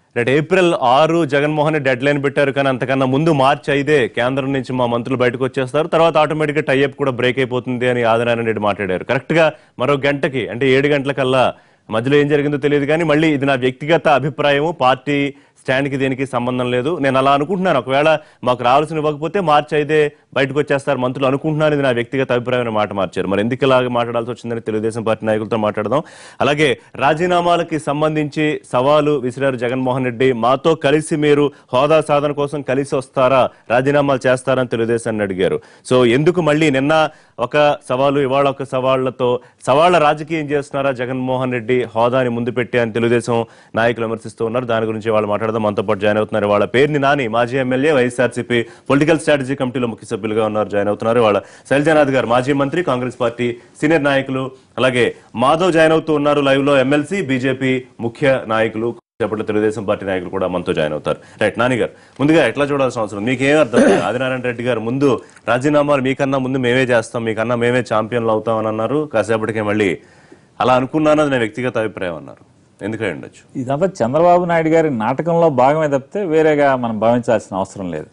రేపు ఏప్రిల్ ఆరు Jaganmohan Reddy dead line పెట్టారు కానీ అంతకన్నా ముందు మార్చి ఐదే కేంద్రం నుంచి మా మంత్రులు బయటకు వచ్చేస్తారు తర్వాత ఆటోమేటిక్గా టైఅప్ కూడా బ్రేక్ అయిపోతుంది అని ఆదినారాయణ రెడ్డి మాట్లాడారు కరెక్ట్గా మరో గంటకి అంటే ఏడు గంటలకల్లా మధ్యలో ఏం జరిగిందో తెలియదు కానీ మళ్ళీ ఇది నా వ్యక్తిగత అభిప్రాయము పార్టీ స్టాండ్కి దేనికి సంబంధం లేదు నేను అలా అనుకుంటున్నాను ఒకవేళ మాకు రావాల్సిన ఇవ్వకపోతే మార్చి అయితే బయటకు వచ్చేస్తారు మంత్రులు అనుకుంటున్నాను ఇది నా వ్యక్తిగత అభిప్రాయం అనే మాట మార్చారు మరి ఎందుకు ఇలాగ మాట్లాడాల్సి వచ్చిందని తెలుగుదేశం పార్టీ నాయకులతో మాట్లాడదాం అలాగే రాజీనామాలకి సంబంధించి సవాలు విసిరారు జగన్మోహన్ రెడ్డి మాతో కలిసి మీరు హోదా సాధన కోసం కలిసి వస్తారా రాజీనామాలు చేస్తారని తెలుగుదేశాన్ని అడిగారు సో ఎందుకు మళ్ళీ నిన్న ఒక సవాలు ఇవాళ ఒక సవాళ్లతో సవాళ్ల రాజకీయం చేస్తున్నారా జగన్మోహన్ రెడ్డి హోదాని ముందు పెట్టి అని తెలుగుదేశం నాయకులు విమర్శిస్తూ ఉన్నారు దాని గురించి వాళ్ళు మాట్లాడదాం మనతో పాటు జాయిన్ అవుతున్నారు వాళ్ళ పేరుని నాని మాజీ ఎమ్మెల్యే వైఎస్ఆర్సీపీ పొలిటికల్ స్ట్రాటజీ కమిటీలో ముఖ్య సభ్యులుగా ఉన్నారు జాయిన్ అవుతున్నారు వాళ్ళ శైలజానాథ్ గారు మాజీ మంత్రి కాంగ్రెస్ పార్టీ సీనియర్ నాయకులు అలాగే మాధవ్ జాయిన్ అవుతూ ఉన్నారు లైవ్ లో ఎమ్మెల్సీ బీజేపీ ముఖ్య నాయకులు సేపట్లో తెలుగుదేశం పార్టీ నాయకులు కూడా మనతో జాయిన్ అవుతారు రైట్ నాని గారు ముందుగా ఎట్లా చూడాల్సిన అవసరం మీకేం అర్థం కాదు? ఆదినారాయణ రెడ్డి గారు ముందు రాజీనామాలు మీకన్నా ముందు మేమే చేస్తాం మీకన్నా మేమే ఛాంపియన్లు అవుతాం అని అన్నారు కాసేపటికే మళ్ళీ అలా అనుకున్నాను అది నా వ్యక్తిగత అభిప్రాయం అన్నారు ఎందుకై ఉండొచ్చు ఇదంతా చంద్రబాబు నాయుడు గారి నాటకంలో భాగమే తప్పితే వేరేగా మనం భావించాల్సిన అవసరం లేదు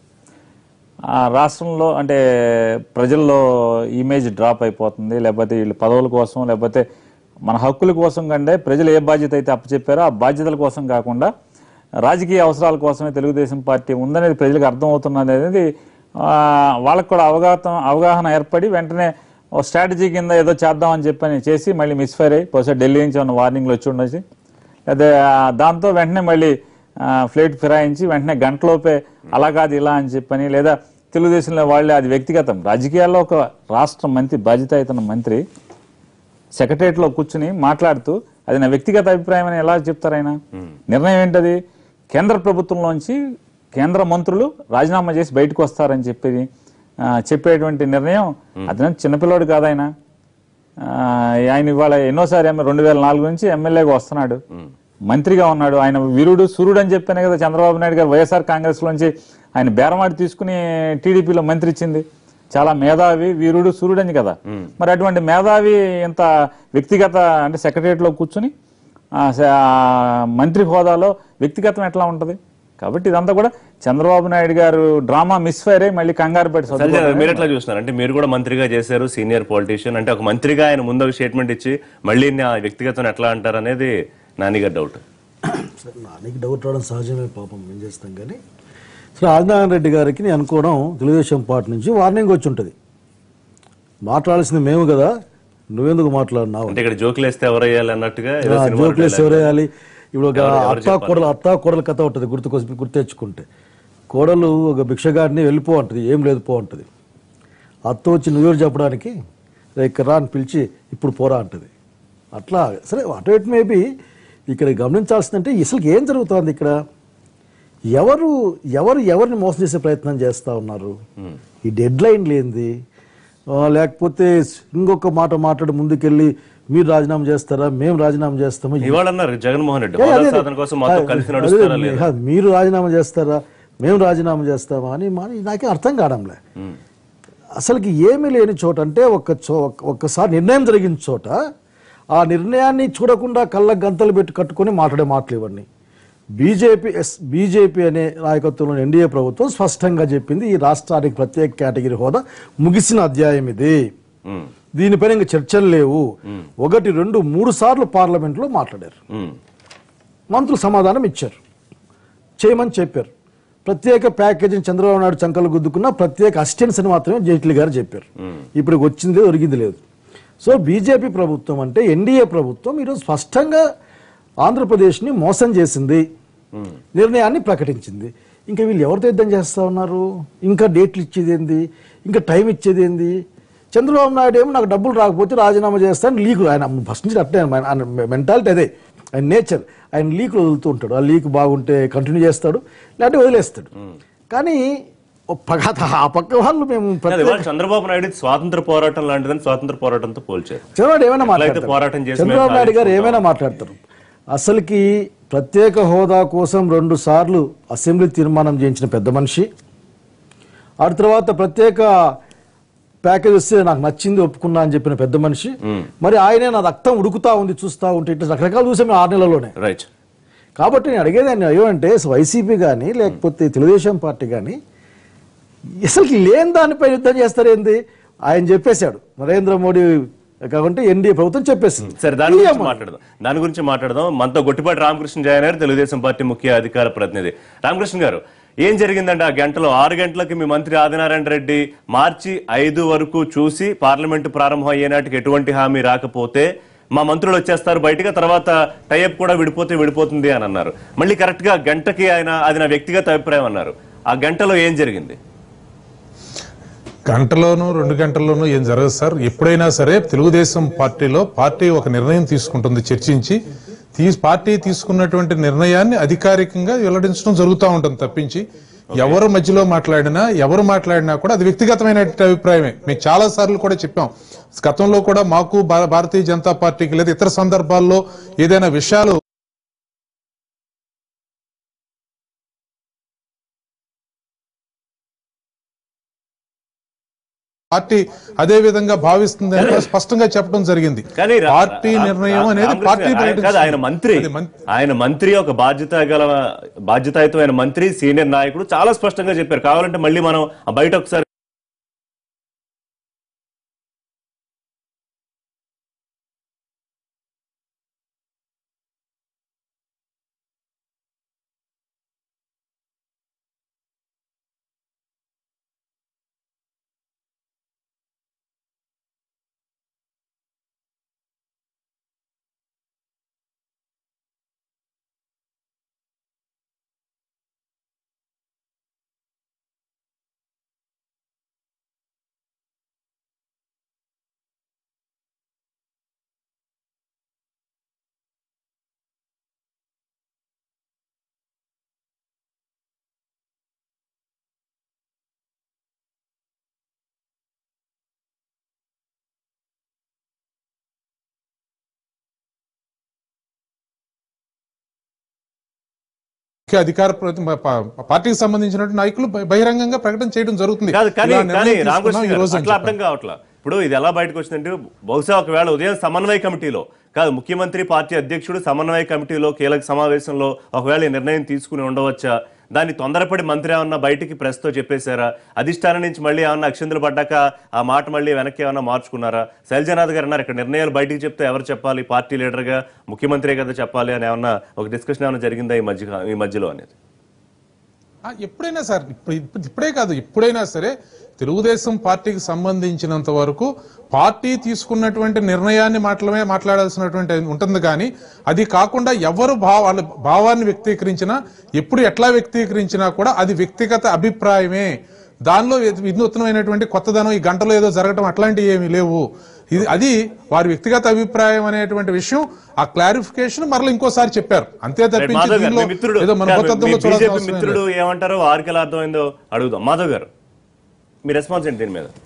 ఆ రాష్ట్రంలో అంటే ప్రజల్లో ఇమేజ్ డ్రాప్ అయిపోతుంది లేకపోతే వీళ్ళు పదవుల కోసం లేకపోతే మన హక్కుల కోసం కంటే ప్రజలు ఏ బాధ్యత అయితే అప్పచెప్పారో ఆ బాధ్యతల కోసం కాకుండా రాజకీయ అవసరాల కోసమే తెలుగుదేశం పార్టీ ఉందనేది ప్రజలకు అర్థమవుతున్నది అనేది ఆ, వాళ్ళకు కూడా అవగాహన అవగాహన ఏర్పడి వెంటనే ఓ స్ట్రాటజీ కింద ఏదో చేద్దామని చెప్పని చేసి మళ్ళీ మిస్ఫైర్ అయ్యి బహుశా ఢిల్లీ నుంచి ఉన్న వార్నింగ్లు వచ్చి ఉండొచ్చు అదే ఆ, దాంతో వెంటనే మళ్ళీ ఆ, ఫ్లైట్ ఫిరాయించి వెంటనే గంటలోపే అలా కాదు ఇలా అని చెప్పని లేదా తెలుగుదేశంలో వాళ్ళే అది వ్యక్తిగతం రాజకీయాల్లో ఒక రాష్ట్ర మంత్రి బాధ్యత అవుతున్న మంత్రి సెక్రటరియట్లో కూర్చుని మాట్లాడుతూ అది నా వ్యక్తిగత అభిప్రాయం అని ఎలా చెప్తారు ఆయన నిర్ణయం ఏంటది కేంద్ర ప్రభుత్వంలోంచి కేంద్ర మంత్రులు రాజీనామా చేసి బయటకు వస్తారని చెప్పేది ఆ, చెప్పేటువంటి నిర్ణయం అతను చిన్నపిల్లోడు కాదు ఆయన ఆ, ఆయన ఇవాళ ఎన్నోసారి ఎమ్మె- రెండు వేల నాలుగు నుంచి ఎమ్మెల్యేగా వస్తున్నాడు మంత్రిగా ఉన్నాడు ఆయన వీరుడు సూర్యుడు అని చెప్పాను కదా చంద్రబాబు నాయుడు గారు వైఎస్ఆర్ కాంగ్రెస్ లోంచి ఆయన బేరమాడి తీసుకుని టీడీపీలో మంత్రి ఇచ్చింది చాలా మేధావి వీరుడు సూర్యుడు అని కదా మరి అటువంటి మేధావి ఇంత వ్యక్తిగత అంటే సెక్రటరియట్ లో కూర్చుని ఆ, స- ఆ, మంత్రి హోదాలో వ్యక్తిగతం ఎట్లా ఉంటది కాబట్టి ఇదంతా కూడా చంద్రబాబు నాయుడు గారు డ్రామా మిస్ఫైర్ అయ్యి మళ్ళీ కంగారు పెట్టి సంజయ్ గారు, మీరు ఎట్లా చూస్తున్నారు అంటే మీరు కూడా మంత్రిగా చేశారు సీనియర్ పొలిటీషియన్ అంటే ఒక మంత్రిగా ఆయన ముందు ఒక స్టేట్మెంట్ ఇచ్చి మళ్ళీ నా వ్యక్తిగతం ఎట్లా అంటారు అనేది నానిగారు డౌట్ సరే నానికి డౌట్ రావడం సహజమే పాపం ఏం చేస్తాం కానీ సరే ఆదినారాయణ రెడ్డి గారికి నేను అనుకోవడం తెలుగుదేశం పార్టీ నుంచి వార్నింగ్ వచ్చి ఉంటుంది మాట్లాడాల్సింది మేము కదా నువ్వెందుకు మాట్లాడినావు అంటే ఇక్కడ జోకులు వేస్తే ఎవరయ్యాలి అన్నట్టుగా ఏదో ఆ, సినిమాలో జోకులు వేసి dialogue. ఎవరేయాలి ఇప్పుడు ఒక అత్తా కోడలు అత్తా కోడల కథ ఉంటుంది గుర్తుకొ గుర్తెచ్చుకుంటే కోడలు ఒక భిక్షగాడిని వెళ్ళిపో అంటది ఏం లేదు పో అంటది అత్త వచ్చి నువ్వు చెప్పడానికి "రే, ఇక్కడ రా అని పిలిచి ఇప్పుడు పోరా అంటది అట్లా సరే అటు ఇటు మేబీ ఇక్కడ గమనించాల్సిందంటే అసలు ఏం జరుగుతోంది ఇక్కడ ఎవరు ఎవరు ఎవరిని మోసం చేసే ప్రయత్నం చేస్తా ఉన్నారు ఈ డెడ్ లైన్ లేనిది ఆ, లేకపోతే ఇంకొక మాట మాట్లాడి ముందుకెళ్ళి మీరు రాజీనామా చేస్తారా మేము రాజీనామా చేస్తామా ఇవాళ అన్నారు జగన్మోహన్ రెడ్డి ఏ, హోదా అదే, సాధన కోసం మాతో అదే, కలిసి అదే, నడుస్తారా లేదా కాదు, మీరు రాజీనామా చేస్తారా మేము రాజీనామా చేస్తామా అని మా నాకేం అర్థం కావడంలే అసలుకి ఏమీ లేని చోట అంటే ఒక చో ఒక్కసారి నిర్ణయం జరిగిన చోట ఆ నిర్ణయాన్ని చూడకుండా కళ్ళ గంతలు పెట్టి కట్టుకొని మాట్లాడే మాటలు ఇవన్నీ బీజేపీ ఎస్ బీజేపీ అనే నాయకత్వంలోని ఎన్డీఏ ప్రభుత్వం స్పష్టంగా చెప్పింది ఈ రాష్ట్రానికి ప్రత్యేక కేటగిరీ హోదా ముగిసిన అధ్యాయం ఇది ఉమ్, దీనిపైన ఇంకా చర్చలు లేవు ఒకటి రెండు మూడు సార్లు పార్లమెంట్లో మాట్లాడారు ఉమ్, మంత్రులు సమాధానం ఇచ్చారు చేయమని చెప్పారు ప్రత్యేక ప్యాకేజీని చంద్రబాబు నాయుడు చంకలు గుద్దుకున్న ప్రత్యేక అసిస్టెన్స్ అని మాత్రమే జైట్లీ గారు చెప్పారు ఇప్పుడు వచ్చింది లేదు ఒరిగింది లేదు సో బీజేపీ ప్రభుత్వం అంటే ఎన్డీఏ ప్రభుత్వం ఈరోజు స్పష్టంగా ఆంధ్రప్రదేశ్ని మోసం చేసింది నిర్ణయాన్ని ప్రకటించింది ఇంకా వీళ్ళు ఎవరితో యుద్ధం చేస్తా ఉన్నారు ఇంకా డేట్లు ఇచ్చేది ఏంది ఇంకా టైం ఇచ్చేది ఏంది చంద్రబాబు నాయుడు ఏమో నాకు డబ్బులు రాకపోతే రాజీనామా చేస్తాను లీకు ఆయన ఫస్ట్ నుంచి అట్టే ఆయన మెంటాలిటీ అదే ఆయన నేచర్ ఆయన లీకులు వదులుతూ ఉంటాడు ఆ లీక్ బాగుంటే కంటిన్యూ చేస్తాడు లేదంటే వదిలేస్తాడు కానీ ఓ పక్క ఆ పక్క వాళ్ళు మేము అది ప్రత్యేక ఇవాళ చంద్రబాబు నాయుడు స్వాతంత్ర పోరాటం లాంటిదని స్వాతంత్ర పోరాటంతో పోల్చారు చంద్రబాబు ఏమైనా ఎట్లయితే మాట్లాడతారు పోరాటం చేసి చంద్రబాబు మేము నాయుడు గారు ఏమైనా మాట్లాడతారు అసలుకి ప్రత్యేక హోదా కోసం రెండు సార్లు అసెంబ్లీ తీర్మానం చేయించిన పెద్ద మనిషి ఆ తర్వాత ప్రత్యేక ప్యాకేజ్ వస్తే నాకు నచ్చింది ఒప్పుకున్నా అని చెప్పిన పెద్ద మనిషి మరి ఆయనే నా రక్తం ఉడుకుతా ఉంది చూస్తా ఉంటే ఇట్లా రకరకాలు చూసాం మేము ఆరు నెలల్లోనే రైట్ కాబట్టి నేను అడిగేది ఆయన ఏమంటే వైసీపీ కానీ లేకపోతే తెలుగుదేశం పార్టీ కానీ అసలు లేని దానిపై యుద్ధం చేస్తారేంది ఆయన చెప్పేశాడు నరేంద్ర మోడీ కాకుంటే ఎన్డీఏ ప్రభుత్వం చెప్పేసింది సరే దాని గురించి మాట్లాడదాం దాని గురించి మాట్లాడదాం మనతో గొట్టిపాటి రామకృష్ణ జయన్ గారు తెలుగుదేశం పార్టీ ముఖ్య అధికార ప్రతినిధి రామకృష్ణ గారు ఏం జరిగిందంటే ఆ గంటలో ఆరు గంటలకి మీ మంత్రి ఆదినారాయణ రెడ్డి మార్చి ఐదు వరకు చూసి పార్లమెంటు ప్రారంభం అయ్యే నాటికి ఎటువంటి హామీ రాకపోతే మా మంత్రులు వచ్చేస్తారు బయటగా తర్వాత టైఅప్ కూడా విడిపోతే విడిపోతుంది అని అన్నారు మళ్ళీ కరెక్ట్ గా గంటకి ఆయన అది నా వ్యక్తిగత అభిప్రాయం అన్నారు ఆ గంటలో ఏం జరిగింది గంటలోనూ రెండు గంటల్లోనూ ఏం జరగదు సార్ ఎప్పుడైనా సరే తెలుగుదేశం పార్టీలో పార్టీ ఒక నిర్ణయం తీసుకుంటుంది చర్చించి తీ పార్టీ తీసుకున్నటువంటి నిర్ణయాన్ని అధికారికంగా వెల్లడించడం జరుగుతూ ఉంటుంది తప్పించి ఎవరు మధ్యలో మాట్లాడినా ఎవరు మాట్లాడినా కూడా అది వ్యక్తిగతమైన అభిప్రాయమే మేము చాలా సార్లు కూడా చెప్పాం గతంలో కూడా మాకు భా- భారతీయ జనతా పార్టీకి లేదా ఇతర సందర్భాల్లో ఏదైనా విషయాలు పార్టీ అదే విధంగా భావిస్తుంది అని కూడా స్పష్టంగా చెప్పడం జరిగింది కానీ రా- పార్టీ రా- నిర్ణయం రా- అనేది రామకృష్ణ పార్టీ గారు, ఆయన- కాదు, ఆయన మంత్రి అది మం- ఆయన మంత్రి ఒక బాధ్యత గల బాధ్యతాయుతమైన మంత్రి సీనియర్ నాయకుడు చాలా స్పష్టంగా చెప్పారు కావాలంటే మళ్ళీ మనం ఆ బయట ఒకసారి ముఖ్య అధికార ప్రతి- ప- ప- పార్టీకి సంబంధించినటువంటి నాయకులు బహి- బహిరంగంగా ప్రకటన చేయడం జరుగుతుంది కాదు కానీ ఇలా కానీ నిర్ణయం తీసుకున్నాం రామకృష్ణ ఈ గారు, రోజు అని అట్లా చెప్పారు. అర్థం కావట్లా ఇప్పుడు ఇది ఎలా బయటకు వచ్చిందంటే బహుశా ఒకవేళ ఉదయం సమన్వయ కమిటీలో కాదు ముఖ్యమంత్రి పార్టీ అధ్యక్షుడు సమన్వయ కమిటీలో కీలక సమావేశంలో ఒకవేళ ఈ నిర్ణయం తీసుకుని ఉండవచ్చా దాన్ని తొందరపడి మంత్రి ఏమన్నా బయటికి ప్రెస్ తో చెప్పేశారా అధిష్టానం నుంచి మళ్ళీ ఏమన్నా అక్షంతలు పడ్డాక ఆ మాట మళ్ళీ వెనక్కి ఏమన్నా మార్చుకున్నారా శైలజనాథ్ గారు అన్నారు ఇక్కడ నిర్ణయాలు బయటికి చెప్తే ఎవరు చెప్పాలి పార్టీ లీడర్ గా ముఖ్యమంత్రి కదా చెప్పాలి అని ఏమన్నా ఒక డిస్కషన్ ఏమైనా జరిగిందా ఈ మధ్య ఈ మధ్యలో అనేది ఆ, ఎప్పుడైనా సార్ ఇప్పుడు ఇప్పుడు- ఇప్పుడే కాదు ఎప్పుడైనా సరే తెలుగుదేశం పార్టీకి సంబంధించినంత వరకు పార్టీ తీసుకున్నటువంటి నిర్ణయాన్ని మాత్రమే మాట్లాడాల్సినటువంటి ఉంటుంది కానీ అది కాకుండా ఎవరు భావ వాళ్ళ భావాన్ని వ్యక్తీకరించినా ఎప్పుడు ఎట్లా వ్యక్తీకరించినా కూడా అది వ్యక్తిగత అభిప్రాయమే దానిలో ఎ- వినూత్నమైనటువంటి కొత్తదనం ఈ గంటలో ఏదో జరగటం అట్లాంటివి ఏమీ లేవు ఇది అది వారి వ్యక్తిగత అభిప్రాయం అనేటువంటి విషయం ఆ క్లారిఫికేషన్ మరలా ఇంకోసారి చెప్పారు అంతే తప్పించి మాధవ్ గారు దీనిలో మీ మిత్రుడు ఏదో మన కాదు, కొత్తదనంలో మీ చూడాల్సిన బీజేపీ అవసరం లేదు. మిత్రుడు ఏమంటారో వారికి ఎలా అర్థమైందో అడుగుదాం మాధవ్ గారు మీ రెస్పాన్స్ ఏంటి దీని మీద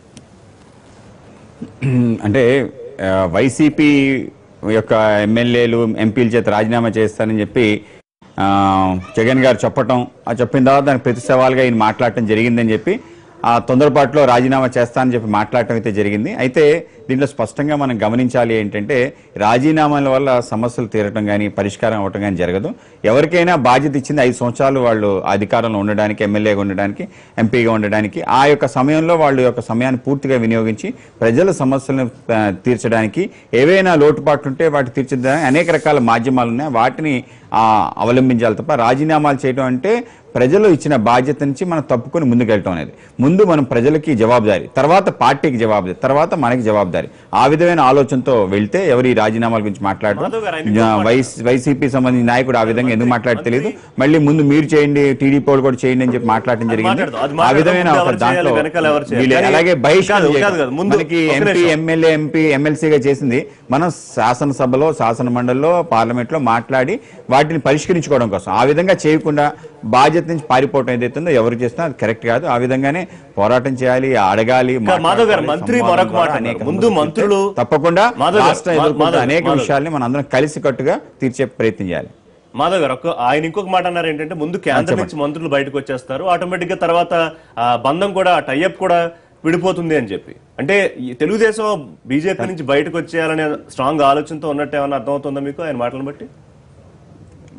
అంటే ఆ, వైసీపీ యొక్క ఎమ్మెల్యేలు ఎంపీల చేత రాజీనామా చేస్తానని చెప్పి ఆ, జగన్ గారు చెప్పటం ఆ చెప్పిన తర్వాత దానికి ప్రతి సవాల్గా ఈయన మాట్లాడటం జరిగిందని చెప్పి ఆ తొందరపాటులో రాజీనామా చేస్తానని చెప్పి మాట్లాడటం అయితే జరిగింది అయితే దీంట్లో స్పష్టంగా మనం గమనించాలి ఏంటంటే రాజీనామాల వల్ల సమస్యలు తీరటం కానీ పరిష్కారం అవ్వటం కానీ జరగదు ఎవరికైనా బాధ్యత ఇచ్చింది ఐదు సంవత్సరాలు వాళ్ళు అధికారంలో ఉండడానికి ఎమ్మెల్యేగా ఉండడానికి ఎంపీగా ఉండడానికి ఆ యొక్క సమయంలో వాళ్ళ యొక్క సమయాన్ని పూర్తిగా వినియోగించి ప్రజల సమస్యలను ఆ, తీర్చడానికి ఏవైనా లోటుపాట్లు ఉంటే వాటి తీర్చడానికి అనేక రకాల మాధ్యమాలు ఉన్నాయి వాటిని ఆ, అవలంబించాలి తప్ప రాజీనామాలు చేయడం అంటే ప్రజలు ఇచ్చిన బాధ్యత నుంచి మనం తప్పుకొని ముందుకెళ్ళటం అనేది ముందు మనం ప్రజలకి జవాబుదారి తర్వాత పార్టీకి జవాబుదారి తర్వాత మనకి జవాబుదారి ఆ విధమైన ఆలోచనతో వెళ్తే ఎవరు ఈ రాజీనామాల గురించి మాధవ్ గారు, ఆయన మాట్లాడడం ఇంకొక మాట- వైస్ వైసీపీ సంబంధించిన నాయకుడు ఆ విధంగా ఎందుకు మాట్లాడి తెలియదు మళ్ళీ ముందు మీరు చేయండి టీడీపీ వాళ్ళు కూడా చేయండి అని చెప్పి మాట్లాడటం జరిగింది మాట్లాడదాం. అది ఆ మాట్లాడదాం. విధమైన ముందు ఒక ఎవరు చేయాలి, దాంట్లో వెనకాల ఎవరు చేయాలి. వీళ్ళు కానీ- అలాగే బహిష్కరణ కాదు, చేయడం. కాదు, కాదు. ముందు మనకి ఒక ఎంపీ నిమిషం. ఎమ్మెల్యే ఎంపీ ఎమ్మెల్సీగా చేసింది మనం శాసనసభలో శాసన మండలిలో పార్లమెంట్ లో మాట్లాడి వాటిని పరిష్కరించుకోవడం కోసం ఆ విధంగా చేయకుండా బాధ్యత నుంచి పారిపోవడం ఏదైతుందో ఎవరు చేసినా అది కరెక్ట్ కాదు ఆ విధంగానే పోరాటం చేయాలి అడగాలి మాధవ్ గారు, మాట్లాడుకోవాలి, మంత్రి సంవాదం మరొక మాట ద్వారా అన్నారు. అనేక ముందు సమస్యలు మంత్రులు- తీర్చాలి. తప్పకుండా మాధవ్ గారు, రాష్ట్రం మా- ఎదుర్కొంటున్న మాధవ్- అనేక మాధవ్. విషయాల్ని మనం అందరం కలిసికట్టుగా తీర్చే ప్రయత్నం చేయాలి మాధవ్ గారు ఒక్క- ఆయన ఇంకొక మాట అన్నారు ఏంటంటే ముందు కేంద్రం నుంచి మంత్రులు బయటకు వచ్చేస్తారు ఆటోమేటిక్ గా తర్వాత ఆ బంధం కూడా టైఅప్ కూడా విడిపోతుంది అని చెప్పి అంటే ఈ తెలుగుదేశం బీజేపీ నుంచి బయటకు వచ్చేయాలనే స్ట్రాంగ్ ఆలోచనతో ఉన్నట్టు ఏమన్నా అర్థమవుతుందా మీకు ఆయన మాటలను బట్టి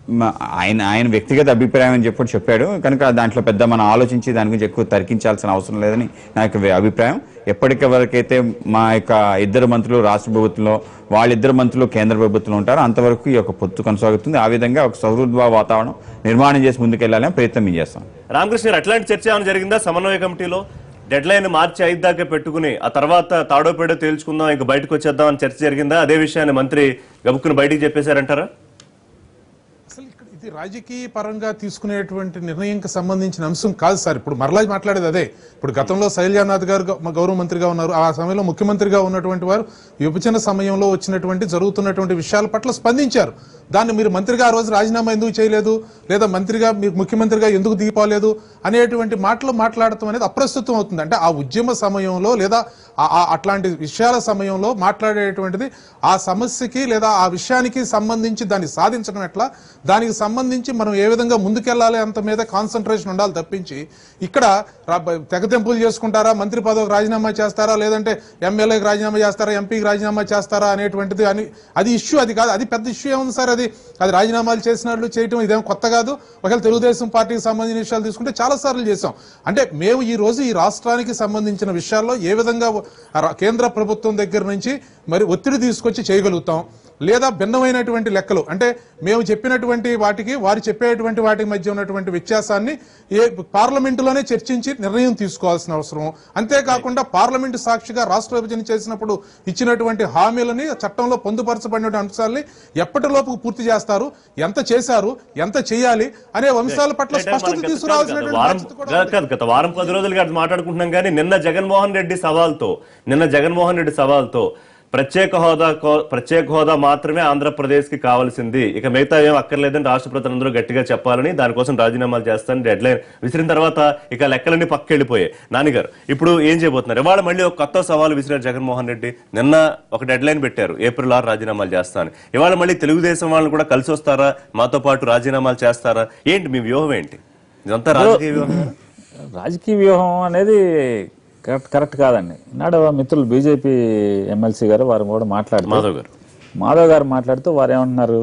మ- ఆయన ఆయన వ్యక్తిగత అభిప్రాయం అని చెప్పి చెప్పాడు కనుక దాంట్లో పెద్ద మనం ఆలోచించి దాని గురించి ఎక్కువ తర్కించాల్సిన అవసరం లేదని నా యొక్క అభిప్రాయం ఎప్పటికవరకైతే మా యొక్క ఇద్దరు మంత్రులు రాష్ట్ర ప్రభుత్వంలో వాళ్ళిద్దరు మంత్రులు కేంద్ర ప్రభుత్వంలో ఉంటారో అంతవరకు ఈ యొక్క పొత్తు కొనసాగుతుంది ఆ విధంగా ఒక సౌహృద్భావ వాతావరణం నిర్మాణం చేసి ముందుకెళ్లాలని ప్రయత్నం మేము చేస్తాం రామకృష్ణ గారు అట్లాంటి చర్చ ఏమైనా జరిగిందా సమన్వయ కమిటీలో డెడ్ లైన్ మార్చి ఐదు దాకా పెట్టుకుని ఆ తర్వాత తాడో పేడో తేల్చుకుందాం ఇంక బయటకు వచ్చేద్దాం అని చర్చ జరిగిందా అదే విషయాన్ని మంత్రి గబుక్కుని బయటికి చెప్పేశారంటారా అసలు ఇక్కడ ఇది రాజకీయ పరంగా తీసుకునేటువంటి నిర్ణయంకి సంబంధించిన అంశం కాదు సార్ ఇప్పుడు మరలా మాట్లాడేది అదే ఇప్పుడు గతంలో శైలజానాథ్ గారు గ- మా గౌరవ మంత్రిగా ఉన్నారు ఆ సమయంలో ముఖ్యమంత్రిగా ఉన్నటువంటి వారు విభజన సమయంలో వచ్చినటువంటి జరుగుతున్నటువంటి విషయాల పట్ల స్పందించారు దాన్ని మీరు మంత్రిగా ఆ రోజు రాజీనామా ఎందుకు చేయలేదు లేదా మంత్రిగా మీరు ముఖ్యమంత్రిగా ఎందుకు దిగిపోలేదు అనేటువంటి మాటలు మాట్లాడటం అనేది అప్రస్తుతం అవుతుంది అంటే ఆ ఉద్యమ సమయంలో లేదా ఆ- ఆ అట్లాంటి విషయాల సమయంలో మాట్లాడేటువంటిది ఆ సమస్యకి లేదా ఆ విషయానికి సంబంధించి దాన్ని సాధించడం ఎట్లా దానికి సంబంధించి మనం ఏ విధంగా ముందుకెళ్లాలి అంత మీద కాన్సన్ట్రేషన్ ఉండాలి తప్పించి ఇక్కడ రా- తెగతెంపులు చేసుకుంటారా మంత్రి పదవికి రాజీనామా చేస్తారా లేదంటే ఎమ్మెల్యేకి రాజీనామా చేస్తారా ఎంపీకి రాజీనామా చేస్తారా అనేటువంటిది అని అది ఇష్యూ అది కాదు అది పెద్ద ఇష్యూ ఏముంది సార్ అది అది రాజీనామాలు చేసినట్లు చేయటం ఇదేం కొత్త కాదు ఒకవేళ తెలుగుదేశం పార్టీకి సంబంధించిన విషయాలు తీసుకుంటే చాలా సార్లు చేశాం అంటే మేము ఈ రోజు ఈ రాష్ట్రానికి సంబంధించిన విషయాల్లో ఏ విధంగా ఆ రా- కేంద్ర ప్రభుత్వం దగ్గర నుంచి మరి ఒత్తిడి తీసుకొచ్చి చేయగలుగుతాం లేదా భిన్నమైనటువంటి లెక్కలు అంటే మేము చెప్పినటువంటి వాటికి వారు చెప్పేటువంటి వాటికి మధ్య ఉన్నటువంటి వ్యత్యాసాన్ని ఏ పార్లమెంటులోనే చర్చించి నిర్ణయం తీసుకోవాల్సిన అవసరం అంతేకాకుండా పార్లమెంటు సాక్షిగా రాష్ట్ర విభజన చేసినప్పుడు ఇచ్చినటువంటి హామీలని చట్టంలో పొందుపరచబడిన అంశాలని ఎప్పటిలోపు పూర్తి చేస్తారు ఎంత చేశారు ఎంత చేయాలి అనే అంశాల పట్ల అంటే స్పష్టత మనం గత- తీసుకురావాల్సినటువంటి వారం బాధ్యత కూడా కాదు, కాదు, గత వారం పది రోజులుగా అది మాట్లాడుకుంటున్నాం కానీ నిన్న జగన్మోహన్ రెడ్డి సవాల్తో నిన్న జగన్మోహన్ రెడ్డి సవాల్తో ప్రత్యేక హోదా కో- ప్రత్యేక హోదా మాత్రమే ఆంధ్రప్రదేశ్ కి కావాల్సింది ఇక మిగతా ఏం అక్కర్లేదని రాష్ట్ర ప్రజలందరూ గట్టిగా చెప్పాలని దానికోసం రాజీనామాలు చేస్తానని డెడ్ లైన్ విసిరిన తర్వాత ఇక లెక్కలన్నీ పక్కెళ్ళిపోయాయి నాన్నగారు ఇప్పుడు ఏం చేయబోతున్నారు ఇవాళ మళ్ళీ ఒక కొత్త సవాల్ విసిరారు జగన్మోహన్ రెడ్డి నిన్న ఒక డెడ్ లైన్ పెట్టారు ఏప్రిల్ ఆరు రాజీనామాలు చేస్తాను ఇవాళ మళ్ళీ తెలుగుదేశం వాళ్ళని కూడా కలిసి వస్తారా మాతో పాటు రాజీనామాలు చేస్తారా ఏంటి మీ వ్యూహం ఏంటి ఇదంతా రాజకీయ వ్యూహం రాజకీయ వ్యూహం అనేది కరెక్ట్ కరెక్ట్ కాదండి నాడు మిత్రులు బీజేపీ ఎమ్మెల్సీ గారు వారు కూడా మాట్లాడుతూ మాధవ్ గారు మాధవ్ గారు మాట్లాడుతూ వారు ఏమంటున్నారు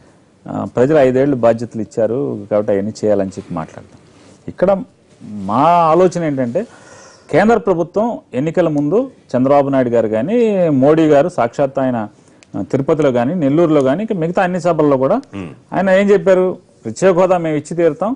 ఆ, ప్రజలు ఐదేళ్లు బాధ్యతలు ఇచ్చారు కాబట్టి అవన్నీ చేయాలని చెప్పి మాట్లాడతాం ఇక్కడ మా ఆలోచన ఏంటంటే కేంద్ర ప్రభుత్వం ఎన్నికల ముందు చంద్రబాబు నాయుడు గారు కానీ మోడీ గారు సాక్షాత్ ఆయన ఆ, తిరుపతిలో కానీ నెల్లూరులో కానీ ఇంకా మిగతా అన్ని సభల్లో కూడా ఆయన ఏం చెప్పారు ప్రత్యేక హోదా మేము ఇచ్చి తీరుతాం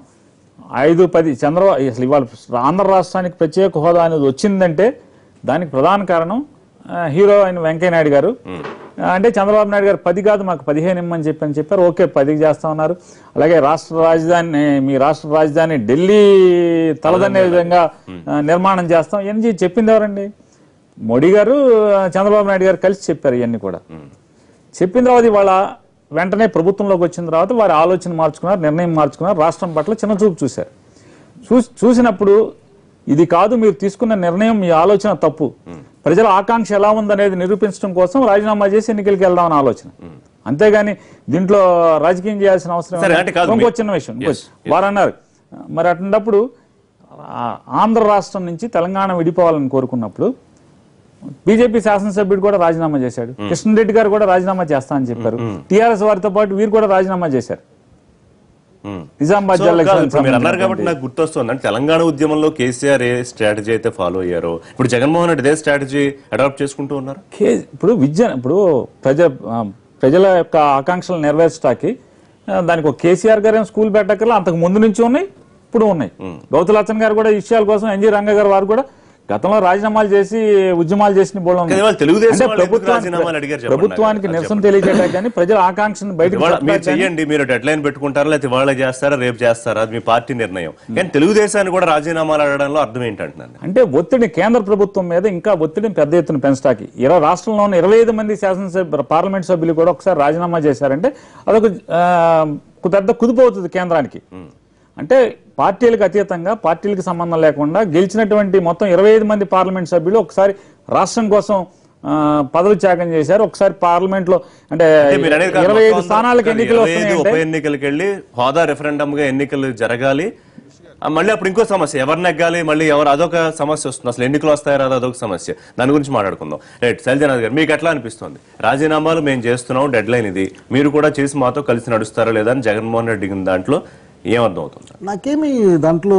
ఐదు పది చంద్రబాబు అసలు ఇవాళ ఆంధ్ర రాష్ట్రానికి ప్రత్యేక హోదా అనేది వచ్చిందంటే దానికి ప్రధాన కారణం ఆ, హీరో అయిన వెంకయ్య నాయుడు గారు ఆ, అంటే చంద్రబాబు నాయుడు గారు పది కాదు మాకు పదిహేను ఇమ్మని చెప్పి అని చెప్పారు ఓకే పదికి చేస్తా ఉన్నారు అలాగే రాష్ట్ర రాజధాని మీ రాష్ట్ర రాజధాని ఢిల్లీ తలదన్నే విధంగా ఆ, నిర్మాణం చేస్తాం ఇవన్నీ చెప్పింది ఎవరండి మోడీ గారు ఆ, చంద్రబాబు నాయుడు గారు కలిసి చెప్పారు ఇవన్నీ కూడా చెప్పిన తర్వాత ఇవాళ వెంటనే ప్రభుత్వంలోకి వచ్చిన తర్వాత వారి ఆలోచన మార్చుకున్నారు నిర్ణయం మార్చుకున్నారు రాష్ట్రం పట్ల చిన్న చూపు చూశారు చూసి చూసినప్పుడు ఇది కాదు మీరు తీసుకున్న నిర్ణయం మీ ఆలోచన తప్పు ప్రజల ఆకాంక్ష ఎలా ఉందనేది నిరూపించడం కోసం రాజీనామా చేసి ఎన్నికలకు వెళ్దామని ఆలోచన అంతేగాని దీంట్లో రాజకీయం చేయాల్సిన అవసరం సరే, ఏమీ అంటే కాదు లేదు. ఇంకో మీ- చిన్న విషయం Yes, వారు అన్నారు మరి అటువంటిప్పుడు ఆ- ఆంధ్ర రాష్ట్రం నుంచి తెలంగాణ విడిపోవాలని కోరుకున్నప్పుడు బీజేపీ శాసనసభ్యుడు కూడా రాజీనామా చేశాడు కిషన్ రెడ్డి గారు కూడా రాజీనామా చేస్తా అని చెప్పారు టీఆర్ఎస్ వారితో పాటు వీరు కూడా రాజీనామా చేశారు ఉమ్. నిజామాబాద్ సో జిల్లాకి కాదు, ఇప్పుడు మీరు అన్నారు కాబట్టి సంబంధించినటువంటి- నాకు గుర్తొస్తుంది అంటే తెలంగాణ ఉద్యమంలో కేసీఆర్ ఏ స్ట్రాటజీ అయితే ఫాలో అయ్యారో ఇప్పుడు జగన్మోహన్ రెడ్డి ఇదే స్ట్రాటజీ అడాప్ట్ చేసుకుంటూ ఉన్నారు కే- ఇప్పుడు విద్య ఇప్పుడు ప్రజ ఆ, ప్రజల యొక్క ఆకాంక్షలు నెరవేర్చడానికి ఆ, దానికి ఒక కేసీఆర్ గారు ఏం స్కూల్ పెట్టక్కర్లా అంతకు ముందు నుంచి ఉన్నాయి ఇప్పుడు ఉన్నాయి గౌతులచ్చన్ గారు కూడా ఈ విషయాల కోసం ఎన్జీ రంగ గారు వారు కూడా గతంలో రాజీనామాలు చేసి ఉద్యమాలు చేసిన బోళం ఉన్నాయి. కానీ వాళ్ళు తెలుగుదేశం అంటే వాళ్ళు ఎందుకు ప్రభుత్వానికి- రాజీనామాలు అడిగారు చెప్పండి ప్రభుత్వానికి నాకు. నిరసన తెలియజేయడానికి కానీ ప్రజల ఆకాంక్షను బయటకు ఇవాళ మీరు చెప్పడానికి కానీ- చెయ్యండి మీరు డెడ్ లైన్ పెట్టుకుంటారా లేకపోతే ఇవాళ చేస్తారా రేపు చేస్తారా అది మీ పార్టీ నిర్ణయం కానీ తెలుగుదేశాన్ని కూడా రాజీనామాలు అడగడంలో అర్థం ఏంటంటున్నాను అంటే ఒత్తిడి కేంద్ర ప్రభుత్వం మీద ఇంకా ఒత్తిడిని పెద్ద ఎత్తున పెంచడానికి ఇరవై రాష్ట్రంలో ఉన్న ఇరవై ఐదు మంది శాసనసభ్య పార్లమెంట్ సభ్యులు కూడా ఒకసారి రాజీనామా చేశారంటే అదొక ఆ, ఒక పెద్ద కుదుపు అవుతుంది కేంద్రానికి అంటే పార్టీలకు అతీతంగా పార్టీలకు సంబంధం లేకుండా గెలిచినటువంటి మొత్తం ఇరవై ఐదు మంది పార్లమెంట్ సభ్యులు ఒకసారి రాష్ట్రం కోసం ఆ, పదవి త్యాగం చేశారు ఒకసారి పార్లమెంట్ లో అంటే అంటే మీరు అనేది కాదు, ఇరవై ఐదు మొత్తం స్థానాలకు కాదు, ఎన్నికలు ఇరవై ఐదు ఉప వస్తున్నాయంటే ఎన్నికలకు వెళ్ళి హోదా రెఫరెండం గా ఎన్నికలు జరగాలి ఆ, మళ్ళీ అప్పుడు ఇంకో సమస్య ఎవరు నెగ్గాలి మళ్ళీ ఎవరు అదొక సమస్య వస్తుంది అసలు ఎన్నికలు వస్తాయో రాదో అదొక సమస్య దాని గురించి మాట్లాడుకుందాం రైట్ శైలజనాథ్ గారు మీకు ఎట్లా అనిపిస్తుంది రాజీనామాలు మేము చేస్తున్నాం డెడ్ లైన్ ఇది మీరు కూడా చేసి మాతో కలిసి నడుస్తారా లేదా అని జగన్మోహన్ రెడ్డి దిగిన దాంట్లో ఏమర్థం అవుతుంది నాకేమీ దాంట్లో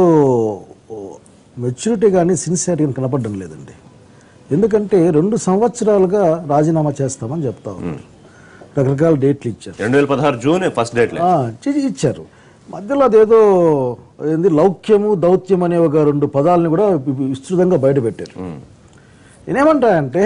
మెచ్యూరిటీ కానీ సిన్సియారిటీ కానీ కనపడడం లేదండి ఎందుకంటే రెండు సంవత్సరాలుగా రాజీనామా చేస్తామని చెప్తా ఉన్నారు రకరకాల డేట్లు ఇచ్చారు రెండు వేల పదహారు జూన్ ఫస్ట్ డేట్ ఆ, చి- ఇచ్చారు మధ్యలో అదేదో ఏంది లౌక్యము దౌత్యం అనే ఒక రెండు పదాలని కూడా వి- విస్తృతంగా బయటపెట్టారు నేనేమంటానంటే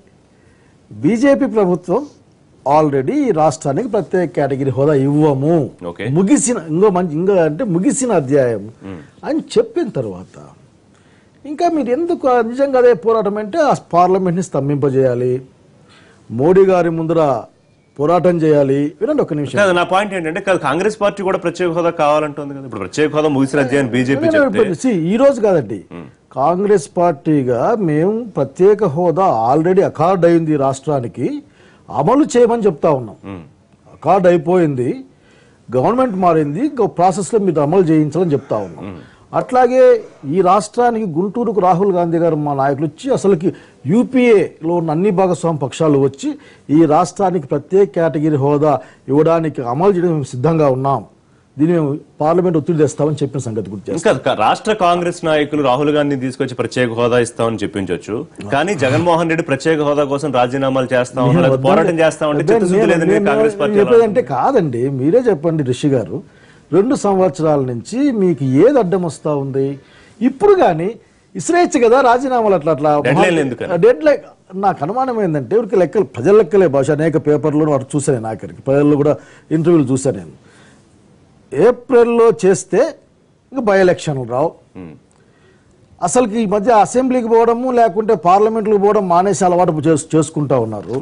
బీజేపీ ప్రభుత్వం ఆల్రెడీ ఈ రాష్ట్రానికి ప్రత్యేక కేటగిరీ హోదా ఇవ్వము ఓకే. ముగిసిన ఇంకో మంచి ఇంకా అంటే ముగిసిన అధ్యాయం అని చెప్పిన తర్వాత ఇంకా మీరు ఎందుకు ఆ నిజంగా అదే పోరాటం అంటే ఆ పార్లమెంట్ని స్తంభింపజేయాలి మోడీ గారి ముందర పోరాటం చేయాలి వినండి ఒక నిమిషం కాదు నా పాయింట్ ఏంటంటే కాదు కాంగ్రెస్ పార్టీ కూడా ప్రత్యేక హోదా కావాలంటుంది కదా ఇప్పుడు ప్రత్యేక హోదా ముగిసిన అధ్యాయం బీజేపీ నేను చెప్తే ఇప్పుడు see, ఈ రోజు కాదండి కాంగ్రెస్ పార్టీగా మేము ప్రత్యేక హోదా ఆల్రెడీ అకార్డ్ అయింది ఈ రాష్ట్రానికి అమలు చేయమని చెప్తా ఉన్నాం అకార్డ్ అయిపోయింది గవర్నమెంట్ మారింది ఇంకో ప్రాసెస్లో మీరు అమలు చేయించాలని చెప్తా ఉన్నాం అట్లాగే ఈ రాష్ట్రానికి గుంటూరుకు రాహుల్ గాంధీ గారు మా నాయకులు వచ్చి అసలుకి యూపీఏలో ఉన్న అన్ని భాగస్వామ్య పక్షాలు వచ్చి ఈ రాష్ట్రానికి ప్రత్యేక కేటగిరీ హోదా ఇవ్వడానికి అమలు చేయడం మేము సిద్ధంగా ఉన్నాం దీన్ని మేము పార్లమెంట్ ఒత్తిడి తెస్తామని చెప్పిన సంగతి గుర్తు చేస్తాం ఇంకా క- రాష్ట్ర కాంగ్రెస్ నాయకులు రాహుల్ గాంధీ తీసుకొచ్చి ప్రత్యేక హోదా ఇస్తామని చెప్పించవచ్చు కానీ జగన్మోహన్ రెడ్డి ప్రత్యేక హోదా కోసం రాజీనామాలు చేస్తాం నేను లేదా వద్దని- పోరాటం చేస్తామంటే వద్దని చిత్తశుద్ధి నేను- లేదని నేను కాంగ్రెస్ పార్టీ ఎలా చెప్పేదంటే కాదండి మీరే చెప్పండి రిషి గారు రెండు సంవత్సరాల నుంచి మీకు ఏది అడ్డం వస్తా ఉంది ఇప్పుడు కానీ ఇస్రేయచ్చు కదా రాజీనామాలు అట్లా అట్లా Deadline ఎందుకని? డెడ్ లైన్ నాకు అనుమానం ఏంటంటే ఇవరికి లెక్కలు ప్రజల లెక్కలే భాష అనేక పేపర్లు వాటి చూసాను నేను ఆఖరికి ప్రజల్లో కూడా ఇంటర్వ్యూలు చూసాను నేను ఏప్రిల్లో చేస్తే ఇంకా బై ఎలక్షన్లు రావు అసలుకి ఈ మధ్య అసెంబ్లీకి పోవడము లేకుంటే పార్లమెంట్కి పోవడం మానేసి అలవాటు చేసు- చేసుకుంటా ఉన్నారు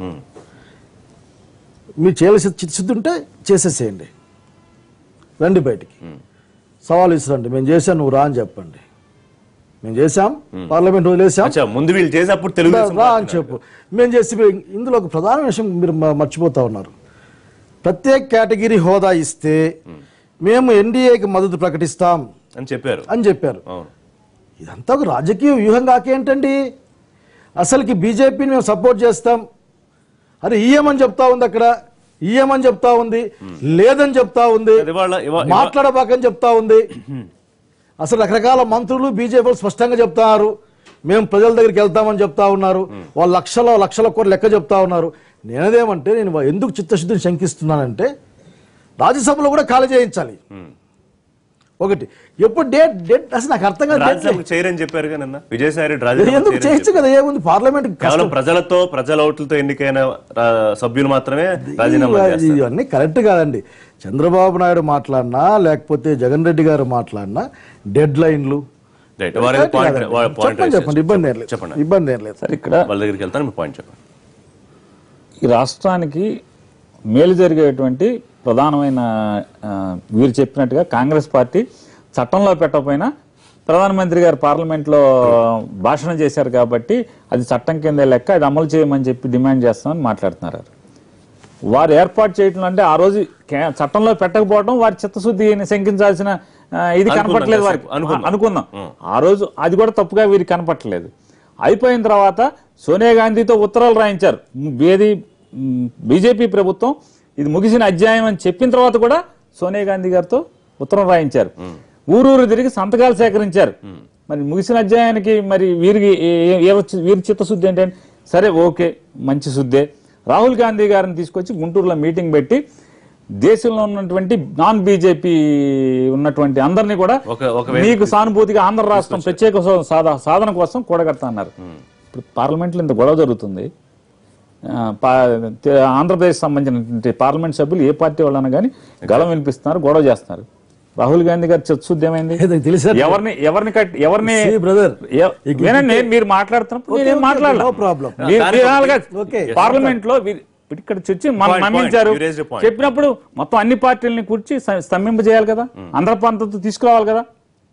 మీరు చేయాల్సి చిత్తశుద్ధి ఉంటే చేసేసేయండి రండి బయటికి సవాల్ ఇస్తారండి మేము చేశాం నువ్వు రా అని చెప్పండి మేము చేశాం పార్లమెంట్ వదిలేసాం అచ్చా ముందు వీళ్ళు చేసినప్పుడు తెలుగుదేశం రా పార్టీ అని చెప్పు మేము చేసి ఇందులో ఒక ప్రధాన విషయం మీరు మ- మర్చిపోతా ఉన్నారు ప్రత్యేక కేటగిరీ హోదా ఇస్తే మేము ఎన్డీఏకి మద్దతు ప్రకటిస్తాం అని చెప్పారు అని చెప్పారు అవును ఇదంతా ఒక రాజకీయ వ్యూహం కాకేంటండి అసలుకి బీజేపీని మేము సపోర్ట్ చేస్తాం అరే ఈఎమని చెప్తా ఉంది అక్కడ ఈఎమని చెప్తా ఉంది లేదని చెప్తా ఉంది అది ఇవాళ ఇవా- ఇవా- మాట్లాడబాకని చెప్తా ఉంది అసలు రకరకాల మంత్రులు బీజేపీ స్పష్టంగా చెప్తున్నారు మేము ప్రజల దగ్గరికి వెళ్తామని చెప్తా ఉన్నారు వాళ్ళు లక్షల లక్షల కోట్ల లెక్క చెప్తా ఉన్నారు నేనదేమంటే నేను ఎందుకు చిత్తశుద్ధిని శంకిస్తున్నానంటే రాజ్యసభలో కూడా ఖాళీ చేయించాలి ఒకటి ఎప్పుడు డేట్ డేట్ అసలు నాకు అర్థం కాదు date రాజ్యసభకు చేయరని చెప్పారు కదా నిన్న విజయసాయి రెడ్డి రాజ్యసభ ఎందుకు చేయొచ్చు కదా ఏముంది పార్లమెంట్ కేవలం ప్రజలతో ప్రజల ఓట్లతో ఎన్నికైన రా- సభ్యులు మాత్రమే రాజీనామా చేస్తారు ఇవన్నీ కరెక్ట్ కాదండి చంద్రబాబు నాయుడు మాట్లాడినా లేకపోతే జగన్ రెడ్డి గారు మాట్లాడినా డెడ్ లైన్లు రైట్ వారి పాయింట్ వారి పాయింట్ చెప్పండి చెప్పండి ఇబ్బంది ఏం లేదు చెప్పండి ఇబ్బంది ఏం లేదు సరే ఇక్కడ వాళ్ళ దగ్గరికి వెళ్తాను మీ పాయింట్ చెప్పండి ఈ రాష్ట్రానికి మేలు జరిగేటువంటి ప్రధానమైన ఆ, వీరు చెప్పినట్టుగా కాంగ్రెస్ పార్టీ చట్టంలో పెట్టకపోయినా ప్రధానమంత్రి గారు పార్లమెంట్లో భాషణ చేశారు కాబట్టి అది చట్టం కింద లెక్క అది అమలు చేయమని చెప్పి డిమాండ్ చేస్తామని మాట్లాడుతున్నారు వారు ఏర్పాటు చేయటం అంటే ఆ రోజు కే- చట్టంలో పెట్టకపోవడం వారి చిత్తశుద్ధిని శంకించాల్సిన ఆ, ఇది అనుకున్నాం కనపట్లేదు వారికి కాసేపు, అనుకున్నాం. అనుకుందాం ఆ రోజు అది కూడా తప్పుగా వీరికి కనపట్టలేదు అయిపోయిన తర్వాత సోనియా గాంధీతో ఉత్తరాలు రాయించారు ఏది బీజేపీ ప్రభుత్వం ఇది ముగిసిన అధ్యాయం అని చెప్పిన తర్వాత కూడా సోనియా గాంధీ గారితో ఉత్తరం రాయించారు ఊరూరు తిరిగి సంతకాలు సేకరించారు మరి ముగిసిన అధ్యాయానికి మరి వీరికి ఏ- ఏ- ఏ వచ్చి- వీరి చిత్తశుద్ధి ఏంటంటే సరే ఓకే మంచి శుద్ధే రాహుల్ గాంధీ గారిని తీసుకొచ్చి గుంటూరులో మీటింగ్ పెట్టి దేశంలో ఉన్నటువంటి నాన్ బీజేపీ ఉన్నటువంటి అందరినీ కూడా ఒక- ఒక వేదిక మీకు సానుభూతిగా ఆంధ్ర రాష్ట్రం ప్రత్యేక సో- సాధ- సాధన కోసం కూడగడతా అన్నారు ఇప్పుడు పార్లమెంట్లో ఇంత గొడవ జరుగుతుంది ఆ, పా- తే- ఆంధ్రప్రదేశ్ సంబంధించినటువంటి పార్లమెంట్ సభ్యులు ఏ పార్టీ వాళ్ళని కానీ గళం వినిపిస్తున్నారు గొడవ చేస్తున్నారు రాహుల్ గాంధీ గారి చిత్తశుద్ధి ఏమైంది ఏదో తెలిసా ఎవరిని ఎవరిని కట్- ఎవరిని See, brother. ఎ- వినండి, నేను మీరు మాట్లాడుతున్నప్పుడు Okay, నేనేం okay, మాట్లాడలే no problem. మీరు- కానీ మీరు అనాలిగా Okay. పార్లమెంట్ లో వీరు- ఇక్కడ చర్చి మనం Point, point. నమ్మించారు You raised a point. చెప్పినప్పుడు మొత్తం అన్ని పార్టీలని కూర్చి స్త- స్తంభింప చేయాలి కదా ఆంధ్ర ప్రాంతంతో తీసుకురావాలి కదా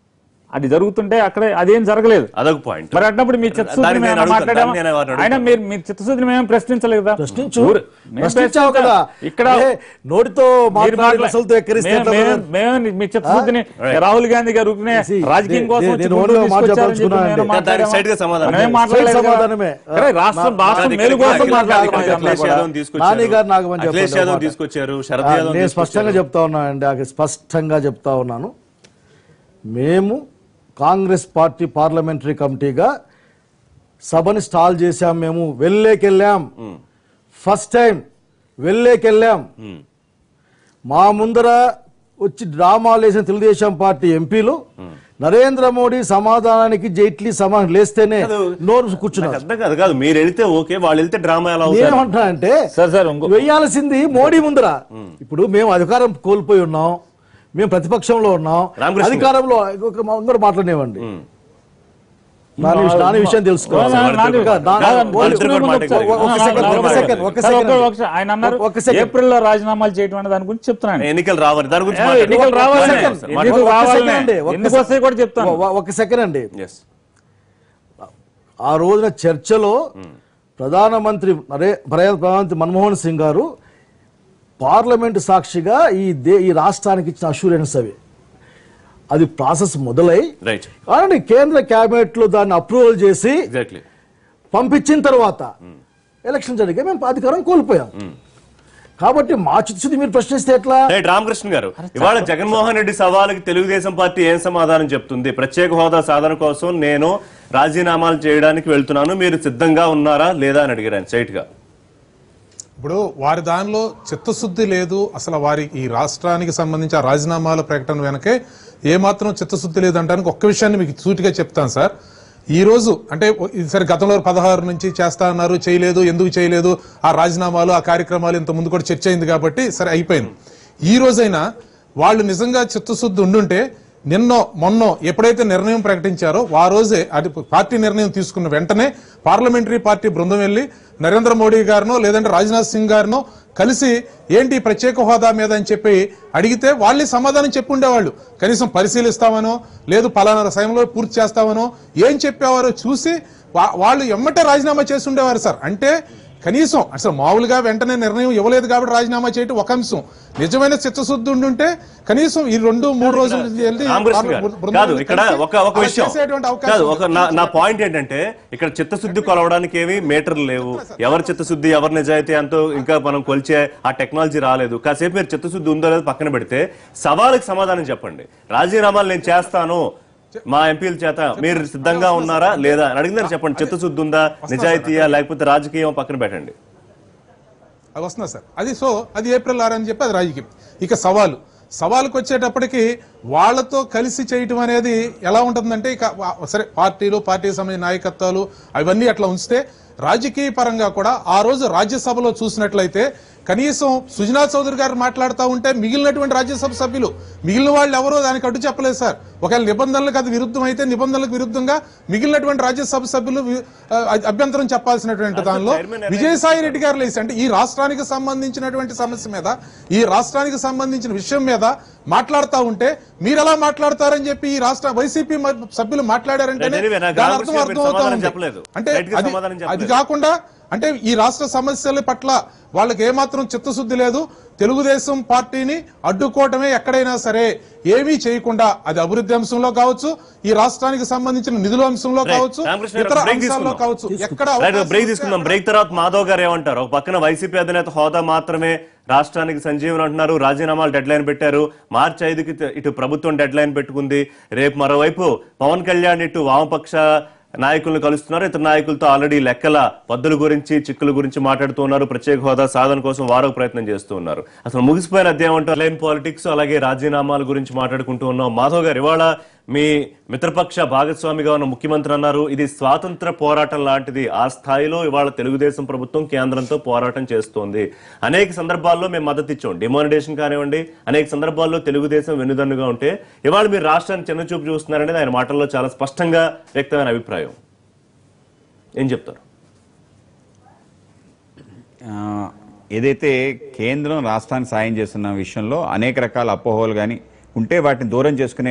అది జరుగుతుంటే అక్కడ అదేం జరగలేదు అదొక పాయింట్ మరి అన్నప్పుడు మీ దానికి చిత్తశుద్ధిని నేను మేము అడుగుతాను. మాట్లాడామా దాన్ని నేను వారిని ఆయన మీరు మీ చిత్తశుద్ధిని మేము ప్రశ్నించలేదు కదా ప్రశ్నించు ఊరు- మేము ప్రశ్నించావు కదా ప్రశ్నించాం. ఇక్కడ ఏ, నోటితో మీరు మాట్లాడి మాట్లా- అసలుతో ఎక్కరిస్తే మేము- ఎట్లా మేము- brother? మేము మీ చిత్తశుద్ధిని రాహుల్ గాంధీ గారు ఊరికనే See, రాజకీయం నే- కోసం నే- వచ్చి నేను గుంటూరు ఓన్లీ మాట తీసుకొచ్చారని చెప్పి చెప్పదలుచుకున్నాను మేము అండి. మాట్లాడామా? దానికి side గా సమాధానం. మనమేం మాట్లాడలేదు Side కదా. సమాధానమే. అరే, రాష్ట్రం నా- రాష్ట్రం ఇక్కడ మేలు కోసం అఖిలేష్ మాట్లాడమని యాదవ్ చెప్పలేదు. తీసుకొచ్చారు. నాని గారు నాగమని అఖిలేష్ చెప్పండి యాదవ్ ఒక మాట. తీసుకొచ్చారు శరద్ ఆ, యాదవ్ నేను స్పష్టంగా తీసుకొచ్చారు. చెప్తా ఉన్నానండి ఆ స్పష్టంగా చెప్తా ఉన్నాను మేము కాంగ్రెస్ పార్టీ పార్లమెంటరీ కమిటీగా సభని స్టాల్ చేశాం మేము వెళ్ళేకెళ్ళాం ఫస్ట్ టైం వెళ్ళేకెళ్ళాం మా ముందర వచ్చి డ్రామాలు వేసిన తెలుగుదేశం పార్టీ ఎంపీలు నరేంద్ర మోడీ సమాధానానికి జైట్లీ సమాధానం లేస్తేనే కాదు. నోరు నాకు కూర్చున్నారు అర్థం కాదు కాదు మీరు వెళితే ఓకే వాళ్ళు వెళ్తే డ్రామా ఎలా అవుతారు నేనేమంటున్నా సార్, సార్, ఇంకో- వెయ్యాల్సింది మోడీ ముందర ఇప్పుడు మేము అధికారం కోల్పోయి ఉన్నాం మేము ప్రతిపక్షంలో ఉన్నాం రామకృష్ణ గారు. అధికారంలో ఇంకొక మా- అందరూ మాట్లాడనివ్వండి నాని విషయం- నాని విషయం తెలుసుకోవాలి నా- నా- ఇంకా దా- కాదు, ఓన్లీ- వాళ్ళిద్దరు కూడా మాట ఒక- ఒక ఎక్కువ. సెకండ్, ఒక సెకండ్, ఒక సార్, సెకండ్ ఒక్క- అండి. ఒక్క- ఆయన అన్నారు ఒక సెకండ్. ఏప్రిల్లో రాజీనామాలు చేయటం అనే దాని గురించి చెప్తున్నాను ఎన్నికలు రావాలి దాని గురించి ఏ, మాట్లాడండి. ఎన్నికలు రావాలనే మాట్లాడండి. ఎన్నికలు మాట్లాడండి. ఒక రావాలనే. సెకండ్ అండి, ఒక్క ఎందుకు వస్తాయి కూడా చెప్తాను ఒ- ఒక సెకండ్ అండి Yes. ఆ రోజున చర్చలో ప్రధానమంత్రి నరే ప్రధాన- ప్రధానమంత్రి మన్మోహన్ సింగ్ గారు పార్లమెంటు సాక్షిగా ఈ దే ఈ రాష్ట్రానికి ఇచ్చిన అష్యూరెన్స్ అవి అది ప్రాసెస్ మొదలై రైట్ కానీ కేంద్ర కేబినెట్ లో దాన్ని అప్రూవల్ చేసి ఎగ్జాక్ట్లీ పంపించిన తర్వాత ఎలక్షన్ జరిగే మేము అధికారం కోల్పోయాం కాబట్టి మా చిత్తశుద్ధి మీరు ప్రశ్నిస్తే ఎట్లా రైట్ రామకృష్ణ గారు ఇవాళ జగన్మోహన్ రెడ్డి సవాలుకి తెలుగుదేశం పార్టీ ఏం సమాధానం చెప్తుంది ప్రత్యేక హోదా సాధన కోసం నేను రాజీనామాలు చేయడానికి వెళ్తున్నాను మీరు సిద్ధంగా ఉన్నారా లేదా అని అడిగారు ఆయన స్ట్రైట్ గా ఇప్పుడు వారి దానిలో చిత్తశుద్ధి లేదు అసలు వారి ఈ రాష్ట్రానికి సంబంధించి ఆ రాజీనామాల ప్రకటన వెనకే ఏమాత్రం చిత్తశుద్ధి లేదు అంటానికి ఒక్క విషయాన్ని మీకు సూటిగా చెప్తాను సార్ ఈ రోజు అంటే ఇది సరే గతంలో పదహారు నుంచి చేస్తా అన్నారు చేయలేదు ఎందుకు చేయలేదు ఆ రాజీనామాలు ఆ కార్యక్రమాలు ఇంత ముందు కూడా చర్చ అయింది కాబట్టి సరే అయిపోయింది ఈ రోజైనా వాళ్ళు నిజంగా చిత్తశుద్ధి ఉండుంటే నిన్నో మొన్నో ఎప్పుడైతే నిర్ణయం ప్రకటించారో ఆ రోజే అది పార్టీ నిర్ణయం తీసుకున్న వెంటనే పార్లమెంటరీ పార్టీ బృందం వెళ్ళి నరేంద్ర మోడీ గారినో లేదంటే రాజ్నాథ్ సింగ్ గారినో కలిసి ఏంటి ఈ ప్రత్యేక హోదా మీద అని చెప్పి అడిగితే వాళ్ళే సమాధానం చెప్పి ఉండేవాళ్ళు కనీసం పరిశీలిస్తామనో లేదు పలానా సమయంలో పూర్తి చేస్తామనో ఏం చెప్పేవారో చూసి వా- వాళ్ళు ఎమ్మటే రాజీనామా చేసి ఉండేవారు సార్ అంటే కనీసం అసలు మామూలుగా వెంటనే నిర్ణయం ఇవ్వలేదు కాబట్టి రాజీనామా చేయటం ఒక అంశం నిజమైన చిత్తశుద్ధి ఉండుంటే కనీసం ఈ రెండు మూడు రోజులు వెళ్ళి రామకృష్ణ గారు బృందాలను కాదు ఇక్కడ కలిసి ఒక ఒక అలా విషయం చేసేటువంటి అవకాశం కాదు ఉంది. ఒక నా నా పాయింట్ ఏంటంటే ఇక్కడ చిత్తశుద్ధి కొలవడానికి ఏమి మీటర్లు లేవు ఎవరి చిత్తశుద్ధి ఎవరి నిజాయితీ అంటూ ఇంకా మనం కొలిచే ఆ టెక్నాలజీ రాలేదు కాసేపు మీరు చిత్తశుద్ధి ఉందో లేదో పక్కన పెడితే సవాలుకి సమాధానం చెప్పండి రాజీనామాలు నేను చేస్తాను మా ఎంపీల చేత మీరు సిద్ధంగా ఉన్నారా లేదా అని అడిగిందని చెప్పండి చిత్తశుద్ధి ఉందా నిజాయితీయా లేకపోతే రాజకీయం పక్కన పెట్టండి అది వస్తున్నా సార్ అది సో అది ఏప్రిల్ ఆరు అని చెప్పి అది రాజకీయం ఇక సవాలు సవాలుకి వచ్చేటప్పటికి వాళ్ళతో కలిసి చేయటం అనేది ఎలా ఉంటుందంటే ఇక వా- సరే పార్టీలు పార్టీకి సంబంధించిన నాయకత్వాలు అవన్నీ అట్లా ఉంచితే రాజకీయ పరంగా కూడా ఆ రోజు రాజ్యసభలో చూసినట్లయితే కనీసం సుజనా చౌదరి గారు మాట్లాడుతూ ఉంటే మిగిలినటువంటి రాజ్యసభ సభ్యులు మిగిలిన వాళ్ళు ఎవరో దానికి అడ్డు చెప్పలేదు సార్ ఒకవేళ నిబంధనలకు అది విరుద్ధం అయితే నిబంధనలకు విరుద్ధంగా మిగిలినటువంటి రాజ్యసభ సభ్యులు వి- ఆ, అభ్యంతరం చెప్పాల్సినటువంటి దానిలో విజయసాయి రెడ్డి గారు లేచి అంటే ఈ రాష్ట్రానికి సంబంధించినటువంటి సమస్య మీద ఈ రాష్ట్రానికి సంబంధించిన విషయం మీద మాట్లాడుతూ ఉంటే మీరు ఎలా మాట్లాడతారని చెప్పి ఈ రాష్ట్ర వైసీపీ సభ్యులు మాట్లాడారంటే Anyway, నాకు దాని రామకృష్ణ అర్థం గారు అర్థం అవుతా సమాధానం ఉంది. చెప్పలేదు. అంటే Right గా అది సమాధానం అది చెప్పలేదు. కాకుండా అంటే ఈ రాష్ట్ర సమస్యల పట్ల వాళ్ళకి ఏమాత్రం చిత్తశుద్ధి లేదు తెలుగుదేశం పార్టీని అడ్డుకోవటమే ఎక్కడైనా సరే ఏమీ చేయకుండా అది అభివృద్ధి అంశంలో కావచ్చు ఈ రాష్ట్రానికి సంబంధించిన నిధుల అంశంలో Right. కావచ్చు రామకృష్ణ గారు, ఇతర break అంశాల్లో తీసుకుందాం. కావచ్చు ఎక్కడ రైట్ అవకాశం బ్రేక్ ఉంటే తీసుకుందాం బ్రేక్ తర్వాత మాధవ్ గారు ఏమంటారు ఒక పక్కన వైసీపీ అధినేత హోదా మాత్రమే రాష్ట్రానికి సంజీవన్ అంటున్నారు రాజీనామాలు డెడ్ లైన్ పెట్టారు మార్చి ఐదుకి ఇటు ప్రభుత్వం డెడ్ లైన్ పెట్టుకుంది రేపు మరోవైపు పవన్ కళ్యాణ్ ఇటు వామపక్ష నాయకులను కలుస్తున్నారు ఇతర నాయకులతో ఆల్రెడీ లెక్కల పద్దుల గురించి చిక్కుల గురించి మాట్లాడుతూ ఉన్నారు ప్రత్యేక హోదా సాధన కోసం వారో ప్రయత్నం చేస్తూ ఉన్నారు అసలు ముగిసిపోయిన అధ్యాయం అంటే లైన్ పాలిటిక్స్ అలాగే రాజీనామాల గురించి మాట్లాడుకుంటూ ఉన్నాం మాధవ్ గారు ఇవాళ మీ మిత్రపక్ష భాగస్వామిగా ఉన్న ముఖ్యమంత్రి అన్నారు ఇది స్వాతంత్ర పోరాటం లాంటిది ఆ స్థాయిలో ఇవాళ తెలుగుదేశం ప్రభుత్వం కేంద్రంతో పోరాటం చేస్తోంది అనేక సందర్భాల్లో మేము మద్దతు ఇచ్చాం డిమానిటేషన్ కానివ్వండి అనేక సందర్భాల్లో తెలుగుదేశం వెన్నుదన్నుగా ఉంటే ఇవాళ మీరు రాష్ట్రాన్ని చిన్నచూపు చూస్తున్నారనేది ఆయన మాటల్లో చాలా స్పష్టంగా వ్యక్తమైన అభిప్రాయం ఏం చెప్తారు ఆ, ఏదైతే కేంద్రం రాష్ట్రానికి సాయం చేస్తున్న విషయంలో అనేక రకాల అపోహలు కానీ ఉంటే వాటిని దూరం చేసుకునే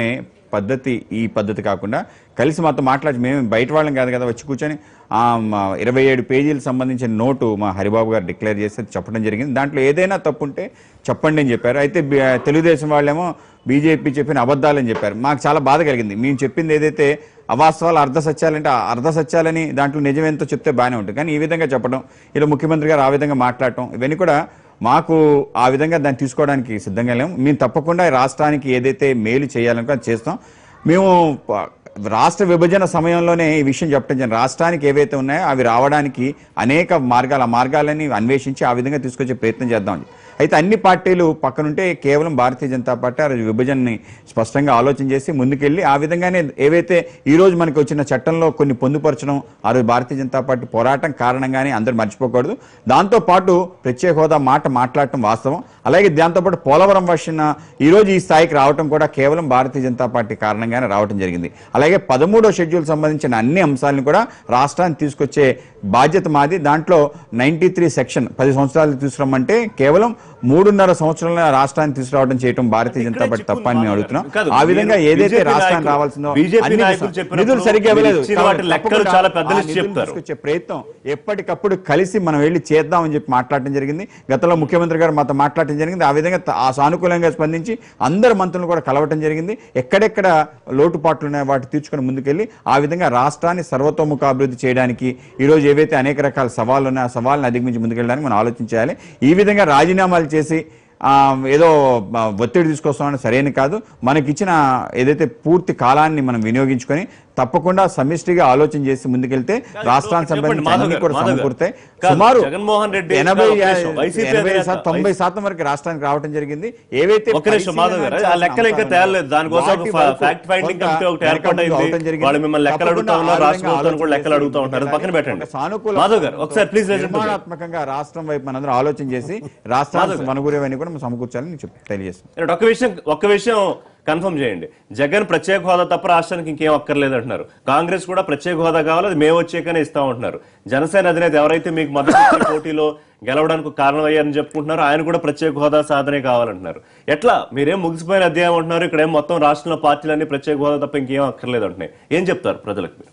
పద్ధతి ఈ పద్ధతి కాకుండా కలిసి మాతో మాట్లాడి మేము బయట వాళ్ళం కాదు కదా వచ్చి కూర్చొని ఆ, మా ఇరవై ఏడు పేజీలకు సంబంధించిన నోటు మా హరిబాబు గారు డిక్లేర్ చేసి అది చెప్పడం జరిగింది దాంట్లో ఏదైనా తప్పు ఉంటే చెప్పండి అని చెప్పారు అయితే బి- తెలుగుదేశం వాళ్ళేమో బీజేపీ చెప్పిన అబద్ధాలని చెప్పారు మాకు చాలా బాధ కలిగింది మేము చెప్పింది ఏదైతే అవాస్తవాలు అర్ధ సత్యాలంటే ఆ అర్ధ సత్యాలని దాంట్లో నిజమేంతో చెప్తే బాగానే ఉంటుంది కానీ ఈ విధంగా చెప్పడం ఇలా ముఖ్యమంత్రి గారు ఆ విధంగా మాట్లాడటం ఇవన్నీ కూడా మాకు ఆ విధంగా దాన్ని తీసుకోవడానికి సిద్ధంగా లేము మేము తప్పకుండా ఈ రాష్ట్రానికి ఏదైతే మేలు చేయాలనుకో అది చేస్తాం మేము ప- రాష్ట్ర విభజన సమయంలోనే ఈ విషయం చెప్పడం జరిగింది రాష్ట్రానికి ఏవైతే ఉన్నాయో అవి రావడానికి అనేక మార్గాలు ఆ మార్గాలని అన్వేషించి ఆ విధంగా తీసుకొచ్చే ప్రయత్నం చేద్దాం అయితే అన్ని పార్టీలు పక్కనుంటే కేవలం భారతీయ జనతా పార్టీ ఆ రోజు విభజనని స్పష్టంగా ఆలోచన చేసి ముందుకెళ్ళి ఆ విధంగానే ఏవైతే ఈ రోజు మనకి వచ్చిన చట్టంలో కొన్ని పొందుపరచడం ఆ రోజు భారతీయ జనతా పార్టీ పోరాటం కారణంగానే అందరూ మర్చిపోకూడదు దాంతో పాటు ప్రత్యేక హోదా మాట మాట్లాడటం వాస్తవం అలాగే దాంతోపాటు పోలవరం వర్షన ఈ రోజు ఈ స్థాయికి రావటం కూడా కేవలం భారతీయ జనతా పార్టీ కారణంగానే రావటం జరిగింది అలాగే పదమూడో షెడ్యూల్ సంబంధించిన అన్ని అంశాలను కూడా రాష్ట్రాన్ని తీసుకొచ్చే బాధ్యత మాది దాంట్లో నైన్టీ త్రీ సెక్షన్ పది సంవత్సరాలు తీసుకురమ్మంటే కేవలం మూడున్నర సంవత్సరాల రాష్ట్రాన్ని తీసుకురావడం చేయడం భారతీయ జనతా పార్టీ తప్ప అని మేము అడుగుతున్నాం కాదు, ఆ విధంగా మీరు ఏదైతే బీజేపీ రాష్ట్రానికి నాయకులు- రావాల్సిందో బీజేపీ అన్ని నాయకులు నిధులు చెప్పినప్పుడు సరిగ్గా మీరు ఇవ్వలేదు ఇచ్చిన వాటి లెక్కలు తప్పకుండా చాలా పెద్ద ఆ లిస్ట్ నిధులు చెప్తారు. తీసుకొచ్చే ప్రయత్నం ఎప్పటికప్పుడు కలిసి మనం వెళ్ళి చేద్దామని చెప్పి మాట్లాడటం జరిగింది గతంలో ముఖ్యమంత్రి గారు మాతో మాట్లాడటం జరిగింది ఆ విధంగా త- ఆ సానుకూలంగా స్పందించి అందరు మంత్రులు కూడా కలవటం జరిగింది ఎక్కడెక్కడ లోటుపాట్లు ఉన్నాయో వాటి తీర్చుకొని ముందుకెళ్ళి ఆ విధంగా రాష్ట్రాన్ని సర్వతోముఖ అభివృద్ధి చేయడానికి ఈ రోజు ఏవైతే అనేక రకాల సవాళ్ళు ఉన్నాయో ఆ సవాళ్ళని అధిగమించి ముందుకెళ్ళడానికి మనం ఆలోచించాలి ఈ విధంగా రాజీనామాలు చేసి ఆ, ఏదో ఆ, ఒత్తిడి తీసుకొస్తామని సరైన కాదు మనకిచ్చిన ఏదైతే పూర్తి కాలాన్ని మనం వినియోగించుకొని తప్పకుండా సమిష్టిగా ఆలోచన చేసి ముందుకెళ్తే రాష్ట్రానికి చెప్పండి, సంబంధించి మాధవ్ అన్ని గారు, కూడా మాధవ్ గారు. సమకూరుతాయి కాదు, సుమారు జగన్మోహన్ రెడ్డి ఎనభై ఒక నిమిషం, వైసీపీ ఎనభై అధినేత, శాతం, తొంభై శాతం వరకు రాష్ట్రానికి రావడం జరిగింది ఏవైతే ఒక్క నిమిషం మాధవ్ గారు ఆ లెక్కలు ఇంకా తేలలేదు దానికోసం ఒక ఫ్యాక్ట్ ఫైండింగ్ కమిటీ ఒకటి ఏర్పాటైంది వాళ్ళు మిమ్మల్ని లెక్కలు అడుగుతా ఉన్నారు రాష్ట్ర ప్రభుత్వాన్ని కూడా లెక్కలు అడుగుతా ఉంటారు అది పక్కన పెట్టండి మాధవ్ గారు ఒకసారి ప్లీజ్ నిర్మాణాత్మకంగా రాష్ట్రం వైపు మనందరం ఆలోచన చేసి రాష్ట్రానికి మనుగురేవన్నీ కూడా మనం సమకూర్చాలని నేను చెప్- తెలియజేస్తున్నాను ఒక్క విషయం ఒక్క విషయం కన్ఫర్మ్ చేయండి జగన్ ప్రత్యేక హోదా తప్ప రాష్ట్రానికి ఇంకేం అక్కర్లేదు అంటున్నారు కాంగ్రెస్ కూడా ప్రత్యేక హోదా కావాలి అది మేము వచ్చాకనే ఇస్తాం అంటున్నారు జనసేన అధినేత ఎవరైతే మీకు మద్దతు ఇచ్చే పోటీలో గెలవడానికి కారణం అయ్యారని చెప్పుకుంటున్నారు ఆయన కూడా ప్రత్యేక హోదా సాధనే కావాలంటున్నారు ఎట్లా మీరేం ముగిసిపోయిన అధ్యాయం అంటున్నారు ఇక్కడ ఏం మొత్తం రాష్ట్రంలో పార్టీలన్నీ ప్రత్యేక హోదా తప్ప ఇంకేం అక్కర్లేదు అంటున్నాయి ఏం చెప్తారు ప్రజలకు మీరు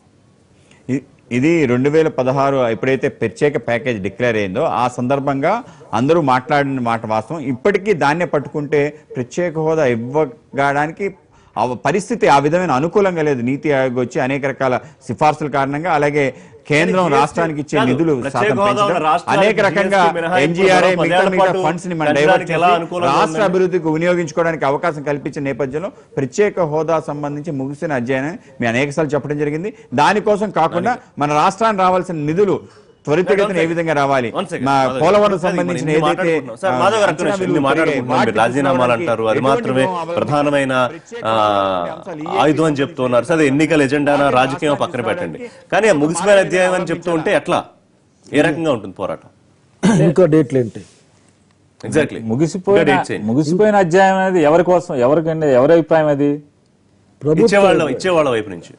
ఇ- ఇది రెండు వేల పదహారు ఎప్పుడైతే ప్రత్యేక ప్యాకేజ్ డిక్లేర్ అయిందో ఆ సందర్భంగా అందరూ మాట్లాడిన మాట వాస్తవం ఇప్పటికీ దాన్నే పట్టుకుంటే ప్రత్యేక హోదా ఇవ్వడానికి ఆ పరిస్థితి ఆ విధమైన అనుకూలంగా లేదు నీతి ఆయోగ్ వచ్చి అనేక రకాల సిఫార్సుల కారణంగా అలాగే కేంద్రం కానీ రాష్ట్రానికి ఇచ్చే కాదు, నిధులు ప్రత్యేక శాతం హోదా ఉన్న పెంచడం, రాష్ట్రాలకు అనేక రకంగా GST మినహాయింపు ఎన్జీఆర్ఏ మరో మిగతా పదేళ్ల మిగతా పాటు ఫండ్స్ ని మనం డైవర్ట్ పెంచడానికి ఎలా చేసి అనుకూలంగా రాష్ట్ర ఉందండి? అభివృద్ధికి వినియోగించుకోవడానికి అవకాశం కల్పించిన నేపథ్యంలో ప్రత్యేక హోదా సంబంధించి ముగిసిన అధ్యయనం మేము అనేకసార్లు చెప్పడం జరిగింది దానికోసం కాకుండా మన రాష్ట్రానికి రావాల్సిన నిధులు త్వరితగతిన ఏ విధంగా రావాలి One second, మా మాధవ్ గారు. పోలవరం అది సంబంధించిన మనం ఇన్ని ఏదైతే మాట్లాడుకుంటున్నాం. సార్, మాధవ్ గారు ఒక్క అంచనా నిమిషం, ఇన్ని విలువలు మాట్లాడుకుంటున్నాం. పెరిగాయి. మీరు రాజీనామాలు అంటారు అది ఎటువంటి మాత్రమే వ్యూహం ప్రధానమైన ఆ, అంశాలు ఈ ఆయుధం అని చెప్తున్నారు సరే ఎన్నికల ఎజెండానా రాజకీయం పక్కన పెట్టండి కానీ ఆ ముగిసిపోయిన అధ్యాయం అని చెప్తూ ఉంటే ఎట్లా ఏ రకంగా ఉంటుంది పోరాటం ఇంకా డేట్లు ఏంటి ఎగ్జాక్ట్లీ ముగిసిపోయిన ముగిసిపోయిన అధ్యాయం అనేది ఎవరి కోసం ఎవరికండి ఎవరి అభిప్రాయం అది ఇచ్చేవాళ్ళ ఇచ్చేవాళ్ళ వైపు నుంచి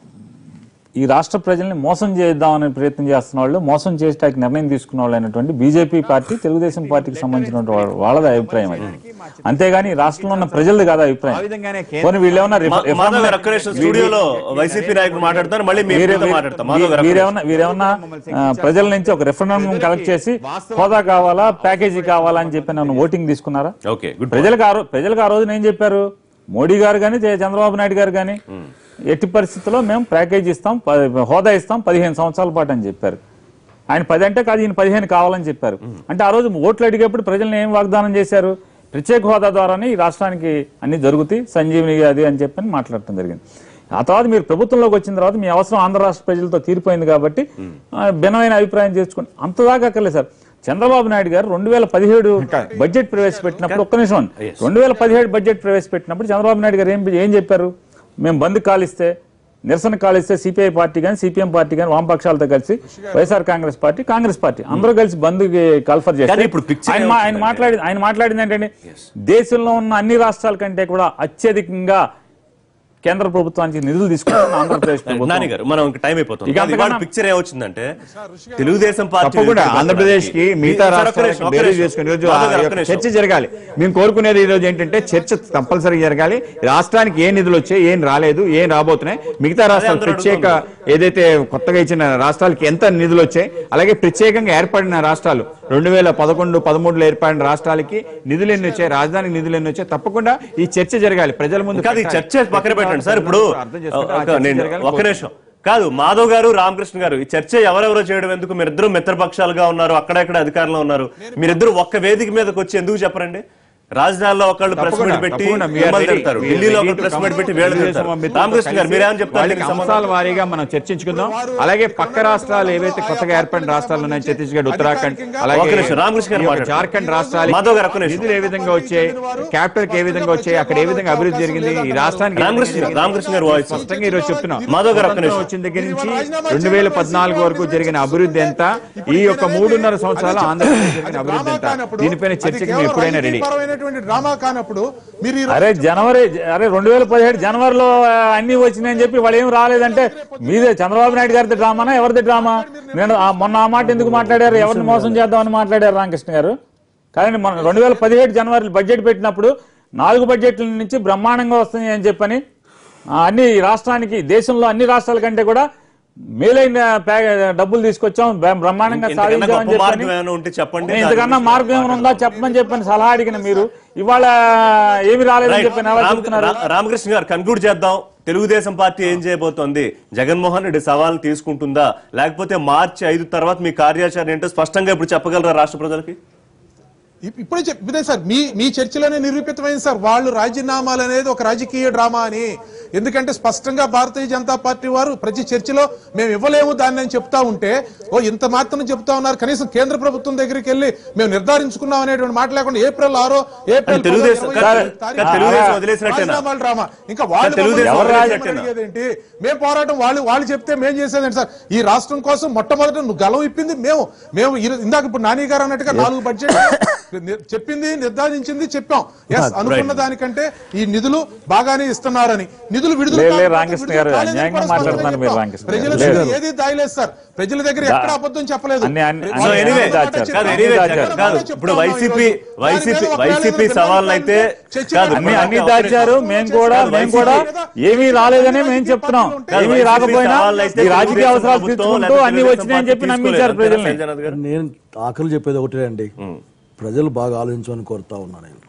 ఈ రాష్ట్ర ప్రజల్ని మోసం చేద్దామనే ప్రయత్నం చేస్తున్న వాళ్ళు మోసం చేసేటానికి నిర్ణయం తీసుకున్న వాళ్ళు అయినటువంటి బీజేపీ పార్టీ తెలుగుదేశం పార్టీకి సంబంధించిన వాళ్ళ- వాళ్ళది అభిప్రాయం అది అంతేగాని ఈ రాష్ట్రంలో ఉన్న ప్రజలది కాదు ఆ అభిప్రాయం విధంగా పోనీ వీళ్ళు ఏమన్నా రిఫ- మా- మాధవ్ గారు ఒక్క నిమిషం స్టూడియోలో వైసీపీ నాయకులు మాట్లాడతారు మళ్ళీ మీ వీరే- మీతో మాట్లాడతాం మాధవ్ గారు ఒక్క నిమిషం. వీరేమన్నా వీరేమన్నా ఆ, ప్రజల నుంచి ఒక రెఫరెండం కలెక్ట్ చేసి హోదా కావాలా ప్యాకేజీ కావాలా అని చెప్పి నన్ను ఓటింగ్ తీసుకున్నారా ఓకే గుడ్ ప్రజలకు ఆ రో- ప్రజలకు ఆ రోజున ఏం చెప్పారు మోడీ గారు కానీ చంద్రబాబు నాయుడు గారు కానీ ఎట్టి పరిస్థితుల్లో మేము ప్యాకేజ్ ఇస్తాం ప- హోదా ఇస్తాం పదిహేను సంవత్సరాల పాటు అని చెప్పారు ఆయన పది అంటే కాదు ఈయన పదిహేను కావాలని చెప్పారు అంటే ఆ రోజు ఓట్లు అడిగేప్పుడు ప్రజల్ని ఏం వాగ్దానం చేశారు ప్రత్యేక హోదా ద్వారానే ఈ రాష్ట్రానికి అన్ని జరుగుతాయి సంజీవిని అది అని చెప్పని మాట్లాడటం జరిగింది ఆ తర్వాత మీరు ప్రభుత్వంలోకి వచ్చిన తర్వాత మీ అవసరం ఆంధ్ర రాష్ట్ర ప్రజలతో తీరిపోయింది కాబట్టి ఆ, భిన్నమైన అభిప్రాయం చేసుకోండి అంతదాకా అక్కర్లేదు సార్ చంద్రబాబు నాయుడు గారు రెండు వేల పదిహేడు బడ్జెట్ ప్రవేశపెట్టినప్పుడు ఒక్క నిమిషం రెండు వేల పదిహేడు బడ్జెట్ ప్రవేశపెట్టినప్పుడు చంద్రబాబు నాయుడు గారు ఏం ఏం చెప్పారు మేము బంద్ కాలిస్తే నిరసన కాలిస్తే సిపిఐ పార్టీ కానీ సిపిఎం పార్టీ కానీ వామపక్షాలతో కలిసి YSR Congress party Congress party అందరూ కలిసి బంద్ కల్ఫర్ కానీ చేస్తారు ఇప్పుడు picture ఆయన మా- ఆయన ఏమవుతుందంటే- మాట్లాడి ఆయన మాట్లాడింది ఏంటంటే దేశంలో ఉన్న అన్ని రాష్ట్రాల కంటే కూడా అత్యధికంగా కేంద్ర ప్రభుత్వానికి నిధులు తీసుకుంటున్న ఆంధ్రప్రదేశ్ ప్రభుత్వం నాని గారు మనం టైం అయిపోతుంది ఇక కానీ ఇవాళ అంతకన్నా- పిక్చర్ ఏమొచ్చిందంటే తెలుగుదేశం పార్టీ తప్పకుండా నుంచి ఆంధ్రప్రదేశ్ కి మిగతా సార్, ఒక్క రాష్ట్రాలకు నిమిషం, ఒక్క బేరీ నిమిషం. చేసుకుని ఈరోజు మాధవ్ ఆ గారు, యొక్క ఒక్క నిమిషం. చర్చ జరగాలి మేము కోరుకునేది ఈ రోజు ఏంటంటే చర్చ కంపల్సరీ జరగాలి రాష్ట్రానికి ఏ నిధులు వచ్చాయి ఏం రాలేదు ఏం రాబోతున్నాయి మిగతా రాష్ట్రాలు అందరూ ప్రత్యేక ఏదైతే కొత్తగా ఇచ్చిన రాష్ట్రాలకి ఎంత నిధులు వచ్చాయి అలాగే ప్రత్యేకంగా ఏర్పడిన రాష్ట్రాలు రెండు వేల పదకొండు పదమూడులో ఏర్పడిన రాష్ట్రాలకి నిధులు ఎన్ని వచ్చాయి రాజధానికి నిధులు ఎన్ని వచ్చాయి తప్పకుండా ఈ చర్చ జరగాలి ప్రజల ముందు కాదు ఈ పెట్టాలి. చర్చ పక్కన పెట్టండి సార్ ఇప్పుడు అర్థం చేసుకుంటే ఆ ఒక- చర్చ నేను జరగాలి. ఒక్క నిమిషం కాదు మాధవ్ గారు రామకృష్ణ గారు ఈ చర్చ ఎవరెవరో చేయడం ఎందుకు మీరిద్దరు మిత్రపక్షాలుగా ఉన్నారు అక్కడెక్కడ అధికారంలో ఉన్నారు మీరిద్దరు ఒక్క వేదిక మీదకి వచ్చి ఎందుకు చెప్పరండి రాజధానిలో ఒకళ్ళు ప్రెస్ తప్పకుండా, మీట్ పెట్టి తప్పకుండా. We are మిమ్మల్ని ready. తిడతారు We are ఢిల్లీలో ready ఒకళ్ళు to ప్రెస్ come. మీట్ పెట్టి వీళ్ళు తెలుగుదేశం తిడతారు మిత్రులతో రామకృష్ణ గారు కలిసి మీరేం చెప్తారు వాళ్ళకి దీనికి సంబంధం? అంశాల వారీగా మనం చర్చించుకుందాం అలాగే పక్క రాష్ట్రాలు ఏవైతే కొత్తగా ఏర్పడిన రాష్ట్రాలు ఉన్నాయి ఛత్తీస్గఢ్ ఉత్తరాఖండ్ అలాగే ఒక్క నిమిషం, రామకృష్ణ గారు ఈ యొక్క మాట్లాడండి. జార్ఖండ్ రాష్ట్రాలు మాధవ్ గారు ఒక్క నిమిషం. నిధులు ఏ విధంగా వచ్చాయి క్యాపిటల్ కి ఏ విధంగా వచ్చాయి అక్కడ ఏ విధంగా అభివృద్ధి జరిగింది ఈ రాష్ట్రానికి ఏ విధంగా రామకృష్ణ గారు, జరిగింది? రామకృష్ణ గారు వాయిస్ స్పష్టంగా ఈ రోజు చెప్తున్నాం మాధవ్ గారు ఒక్క నిమిషం. స్వతంత్రం వచ్చిన దగ్గర నుంచి రెండు వేల పద్నాలుగు వరకు జరిగిన అభివృద్ధి ఎంత ఈ యొక్క మూడున్నర సంవత్సరాలు ఆంధ్రప్రదేశ్ జరిగిన అభివృద్ధి ఎంత దీనిపైన చర్చకి మేము ఎప్పుడైనా రెడీ పరమైనటువంటి డ్రామా కానప్పుడు మీరు ఈ రోజు అరే జనవరి అరే రెండు వేల పదిహేడు జనవరిలో ఆ, అన్ని వచ్చినాయని చెప్పి వాళ్ళు ఏం రాలేదంటే మీదే చంద్రబాబు నాయుడు గారిది డ్రామానా ఎవరిది డ్రామా నేను ఆ- మొన్న ఆ మాట ఎందుకు మాట్లాడారు ఎవరిని మోసం చేద్దామని మాట్లాడారు రామకృష్ణ గారు కాదండి మన రెండు వేల పదిహేడు జనవరి బడ్జెట్ పెట్టినప్పుడు నాలుగు బడ్జెట్ల నుంచి బ్రహ్మాండంగా వస్తుంది అని చెప్పని ఆ, అన్ని రాష్ట్రానికి దేశంలో అన్ని రాష్ట్రాల కంటే కూడా మేలైన ప్యా- డబ్బులు తీసుకొచ్చాం బ్ర- బ్రహ్మాండంగా ఇంతకన్నా సాధించామని గొప్ప మార్గం చెప్పని ఏమైనా ఉంటే చెప్పండి నేను ఇంతకన్నా మార్గం ఏమైనా ఉందా చెప్పమని చెప్పని సలహా అడిగిన మీరు ఇవాళ ఏమి రాలేదని రైట్. చెప్పని ఎలా రామ- చెప్తున్నారు రా- రామకృష్ణ గారు కన్క్లూడ్ చేద్దాం తెలుగుదేశం పార్టీ ఏం చేయబోతోంది జగన్మోహన్ రెడ్డి సవాల్ తీసుకుంటుందా లేకపోతే మార్చి ఐదు తర్వాత మీ కార్యాచరణ ఏంటో స్పష్టంగా ఇప్పుడు చెప్పగలరా రాష్ట్ర ప్రజలకి ఇప్- ఇప్పుడే చెప్పిదే సార్ మీ మీ చర్చలోనే నిరూపితమైంది సార్ వాళ్ళు రాజీనామాలు అనేది ఒక రాజకీయ డ్రామా అని ఎందుకంటే స్పష్టంగా భారతీయ జనతా పార్టీ వారు ప్రతి చర్చలో మేము ఇవ్వలేము దాన్ని అని చెప్తా ఉంటే ఓ ఇంత మాత్రం చెప్తా ఉన్నారు కనీసం కేంద్ర ప్రభుత్వం దగ్గరికి వెళ్ళి మేము నిర్ధారించుకున్నాం అనేటువంటి మాట లేకుండా ఏప్రిల్ ఆరో ఏప్రిల్ కానీ తెలుగుదేశం- పదో, ఇరవై కానీ- తారీఖు కానీ తెలుగుదేశం రాజీనామాల వదిలేసినట్టేనా? డ్రామా ఇంకా వాళ్ళు కానీ తెలుగుదేశం మమ్మల్ని వదిలేసినట్టేనా? అడిగేదేంటి మేము పోరాటం వాళ్ళు వాళ్ళు చెప్తే మేము చేసేదండి సార్ ఈ రాష్ట్రం కోసం మొట్టమొదట నువ్వు గలం ఇప్పింది మేము మేము ఈ- ఇందాక ఇప్పుడు నాని గారు అన్నట్టుగా నాలుగు బడ్జెట్ చెప్పింది నిర్ధారించింది చెప్పాం ఎస్ అనుకున్న దానికంటే ఈ నిధులు బాగానే ఇస్తున్నారని నిధులు విడుదల లే, లే, కాకపోతే రామకృష్ణ విడుదల గారు, కాలేదని అన్యాయంగా కూడా స్పష్టంగా మాట్లాడుతున్నారు మీరు చెప్పాం. రామకృష్ణ గారు. ప్రజల లేదు. దగ్గర ఏది దాయలేదు సార్ ప్రజల దగ్గర ఎక్కడ అబద్ధం చెప్పలేదు అన్ని- అన్ని- వాళ్ళు సో అన్ని ఎనీవే ఏదో మాట దాచారు. చెప్పారు. కాదు ఎనీవే దాచారు. కాదు ఇప్పుడు వైసీపీ వైసీపీ వైసీపీ సవాళ్ళు అయితే కాదు అన్ని అన్ని దాచారు మేము కూడా మేము కూడా ఏమీ రాలేదని మేము చెప్తున్నాం ఏమీ రాకపోయినా ఈ రాజకీయ అవసరాలు తీర్చుకుంటూ అన్ని వచ్చినాయని చెప్పి నమ్మించారు ప్రజల్ని నేను ఆకలి చెప్పేది ఒకటే అండి ప్రజలు బాగా ఆలోచించమని కోరుతా ఉన్నా నేను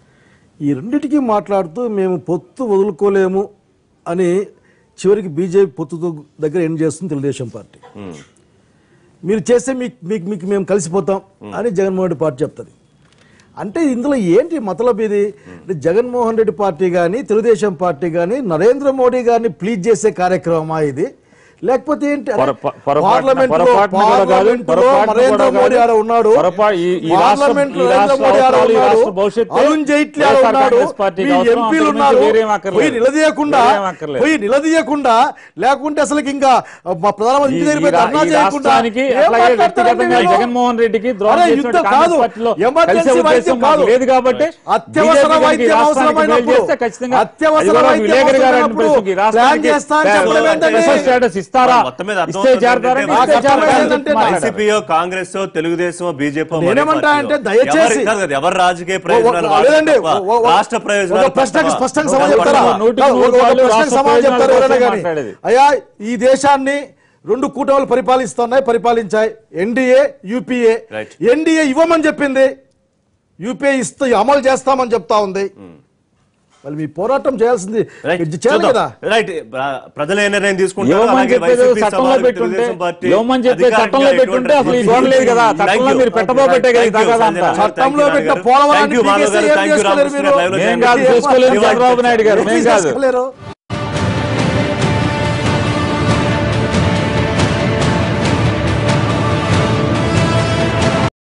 ఈ రెండిటికి మాట్లాడుతూ మేము పొత్తు వదులుకోలేము అని చివరికి బీజేపీ పొత్తు దగ్గర ఎండ్ చేస్తుంది తెలుగుదేశం పార్టీ మీరు చేస్తే మీకు మీకు మీకు మేము కలిసిపోతాం అని జగన్మోహన్ రెడ్డి పార్టీ చెప్తుంది అంటే ఇందులో ఏంటి మతలబ్ ఇది అంటే జగన్మోహన్ రెడ్డి పార్టీ కానీ తెలుగుదేశం పార్టీ కానీ నరేంద్ర మోడీ గారిని ప్లీజ్ చేసే కార్యక్రమమా ఇది లేకపోతే ఏంటి అరే, పొరపా- పొరపాటున- పార్లమెంటులో- పొరపాటున కూడా కాదు, పార్లమెంటులో పొరపాటున నరేంద్ర కూడా మోడీ కాదు. ఆడ ఉన్నాడు పొరపా- ఈ- ఈ రాష్ట్రం- పార్లమెంట్లో ఈ నరేంద్ర రాష్ట్ర మోడీ ఆడ అవసరాలు, ఈ ఉన్నాడు రాష్ట్ర భవిష్యత్తు అరుణ్ జైట్లీ ఆడ వైఎస్ఆర్ ఉన్నాడు కాంగ్రెస్ పార్టీకి మీ అవసరం, ఎంపీలు అంతకు ఉన్నారు మించి వేరేం అక్కర్లేదు. పోయి నిలదీయకుండా వేరేం అక్కర్లేదు. పోయి నిలదీయకుండా లేకుంటే అసలు ఇంకా మా ప్రధానమంత్రి ఈ- ఇంటి దగ్గర ఈ పోయి రా- ధర్నా ఈ చేయకుండా రాష్ట్రానికి ఏం అట్లాగే మాట్లాడతారండి వ్యక్తిగతంగా మీరు? జగన్మోహన్ రెడ్డికి ద్రోహం అరే చేసినట్టు యుద్ధం కాంగ్రెస్ కాదు పార్టీలో ఎమర్జెన్సీ కలిసే వైద్యం ఉద్దేశం కాదు మాకు లేదు కాబట్టి అత్యవసర BJP కి వైద్యం రాష్ట్రానికి అవసరమైనప్పుడు మేలు చేస్తే ఖచ్చితంగా అత్యవసర అది కూడా వైద్యం విలేకరి గారు అవసరమైనప్పుడు అనిపిస్తుంది. ఈ ప్లాన్ రాష్ట్రానికి చేస్తా అని చెప్పడం ఏంటండి? స్పెషల్ స్టేటస్ ఇస్తారా మొత్తం మీద ఇస్తే అర్థమవుతుంది చేరతారంటే ఏంటంటే ఇస్తే నాకు చేరతారని అర్థమైందంటే చెప్పి మాట్లాడారు. వైసీపీయో కాంగ్రెస్ తెలుగుదేశం బీజేపీ నేనేమంటా అంటే దయచేసి- ఎవరి రాజకీయ ఓ- ప్రయోజనాలు ఓ- వాళ్ళకి లేదండి తప్ప, ఓ- ఓ- రాష్ట్ర ప్రయోజనాలు ఒక ప్రశ్నకి తప్ప. స్పష్టంగా ఒక సమాధానం చెప్తారా పట్ల- నూటికి ఒక- నూరు ఒక పాళ్ళు ప్రశ్నకి రాష్ట్ర సమాధానం చెప్తారు ప్రయోజనాల ఎవరైనా కోసం కానీ మాట్లాడేది. అయ్యా ఈ దేశాన్ని రెండు కూటములు పరిపాలిస్తున్నాయి పరిపాలించాయి ఎన్డీఏ యూపీఏ Right. ఎన్డీఏ ఇవ్వమని చెప్పింది యూపీఏ ఇస్తూ అమలు చేస్తామని చెప్తా ఉంది మళ్ళీ మీ పోరాటం చేయాల్సింది రైట్. మీరు చేయాలి చూద్దాం. కదా రైట్ ప్ర- ప్రజలు ఏ నిర్ణయం తీసుకుంటారు ఇవ్వమని అలాగే చెప్పేది వైసీపీ చట్టంలో సవాలు పెట్టుంటే తెలుగుదేశం పార్టీ ఇవ్వమని చెప్పి అధికారికంగా చట్టంలో పెట్టుంటే అసలు ఈ గోడ లేదు కదా Thank చట్టంలో you. మీరు పెట్టబోబట్టే కదా ఈ Thank you, తగాదా సంజయ్ అంతా. గారు. Thank you, చట్టంలో నాని పెట్టిన గారు. పోలవరాన్ని Thank you, మాధవ్ పీకేస్తే గారు. ఏం Thank you, చేసుకోలేరు రామకృష్ణ మీరు? గారు. Live లో మేం జాయిన్ కాదు అయ్యారు. చేసుకోలేదు ఇవాళ చంద్రబాబు నాయుడు గారు ఏం మేం కాదు చేసుకోలేరు?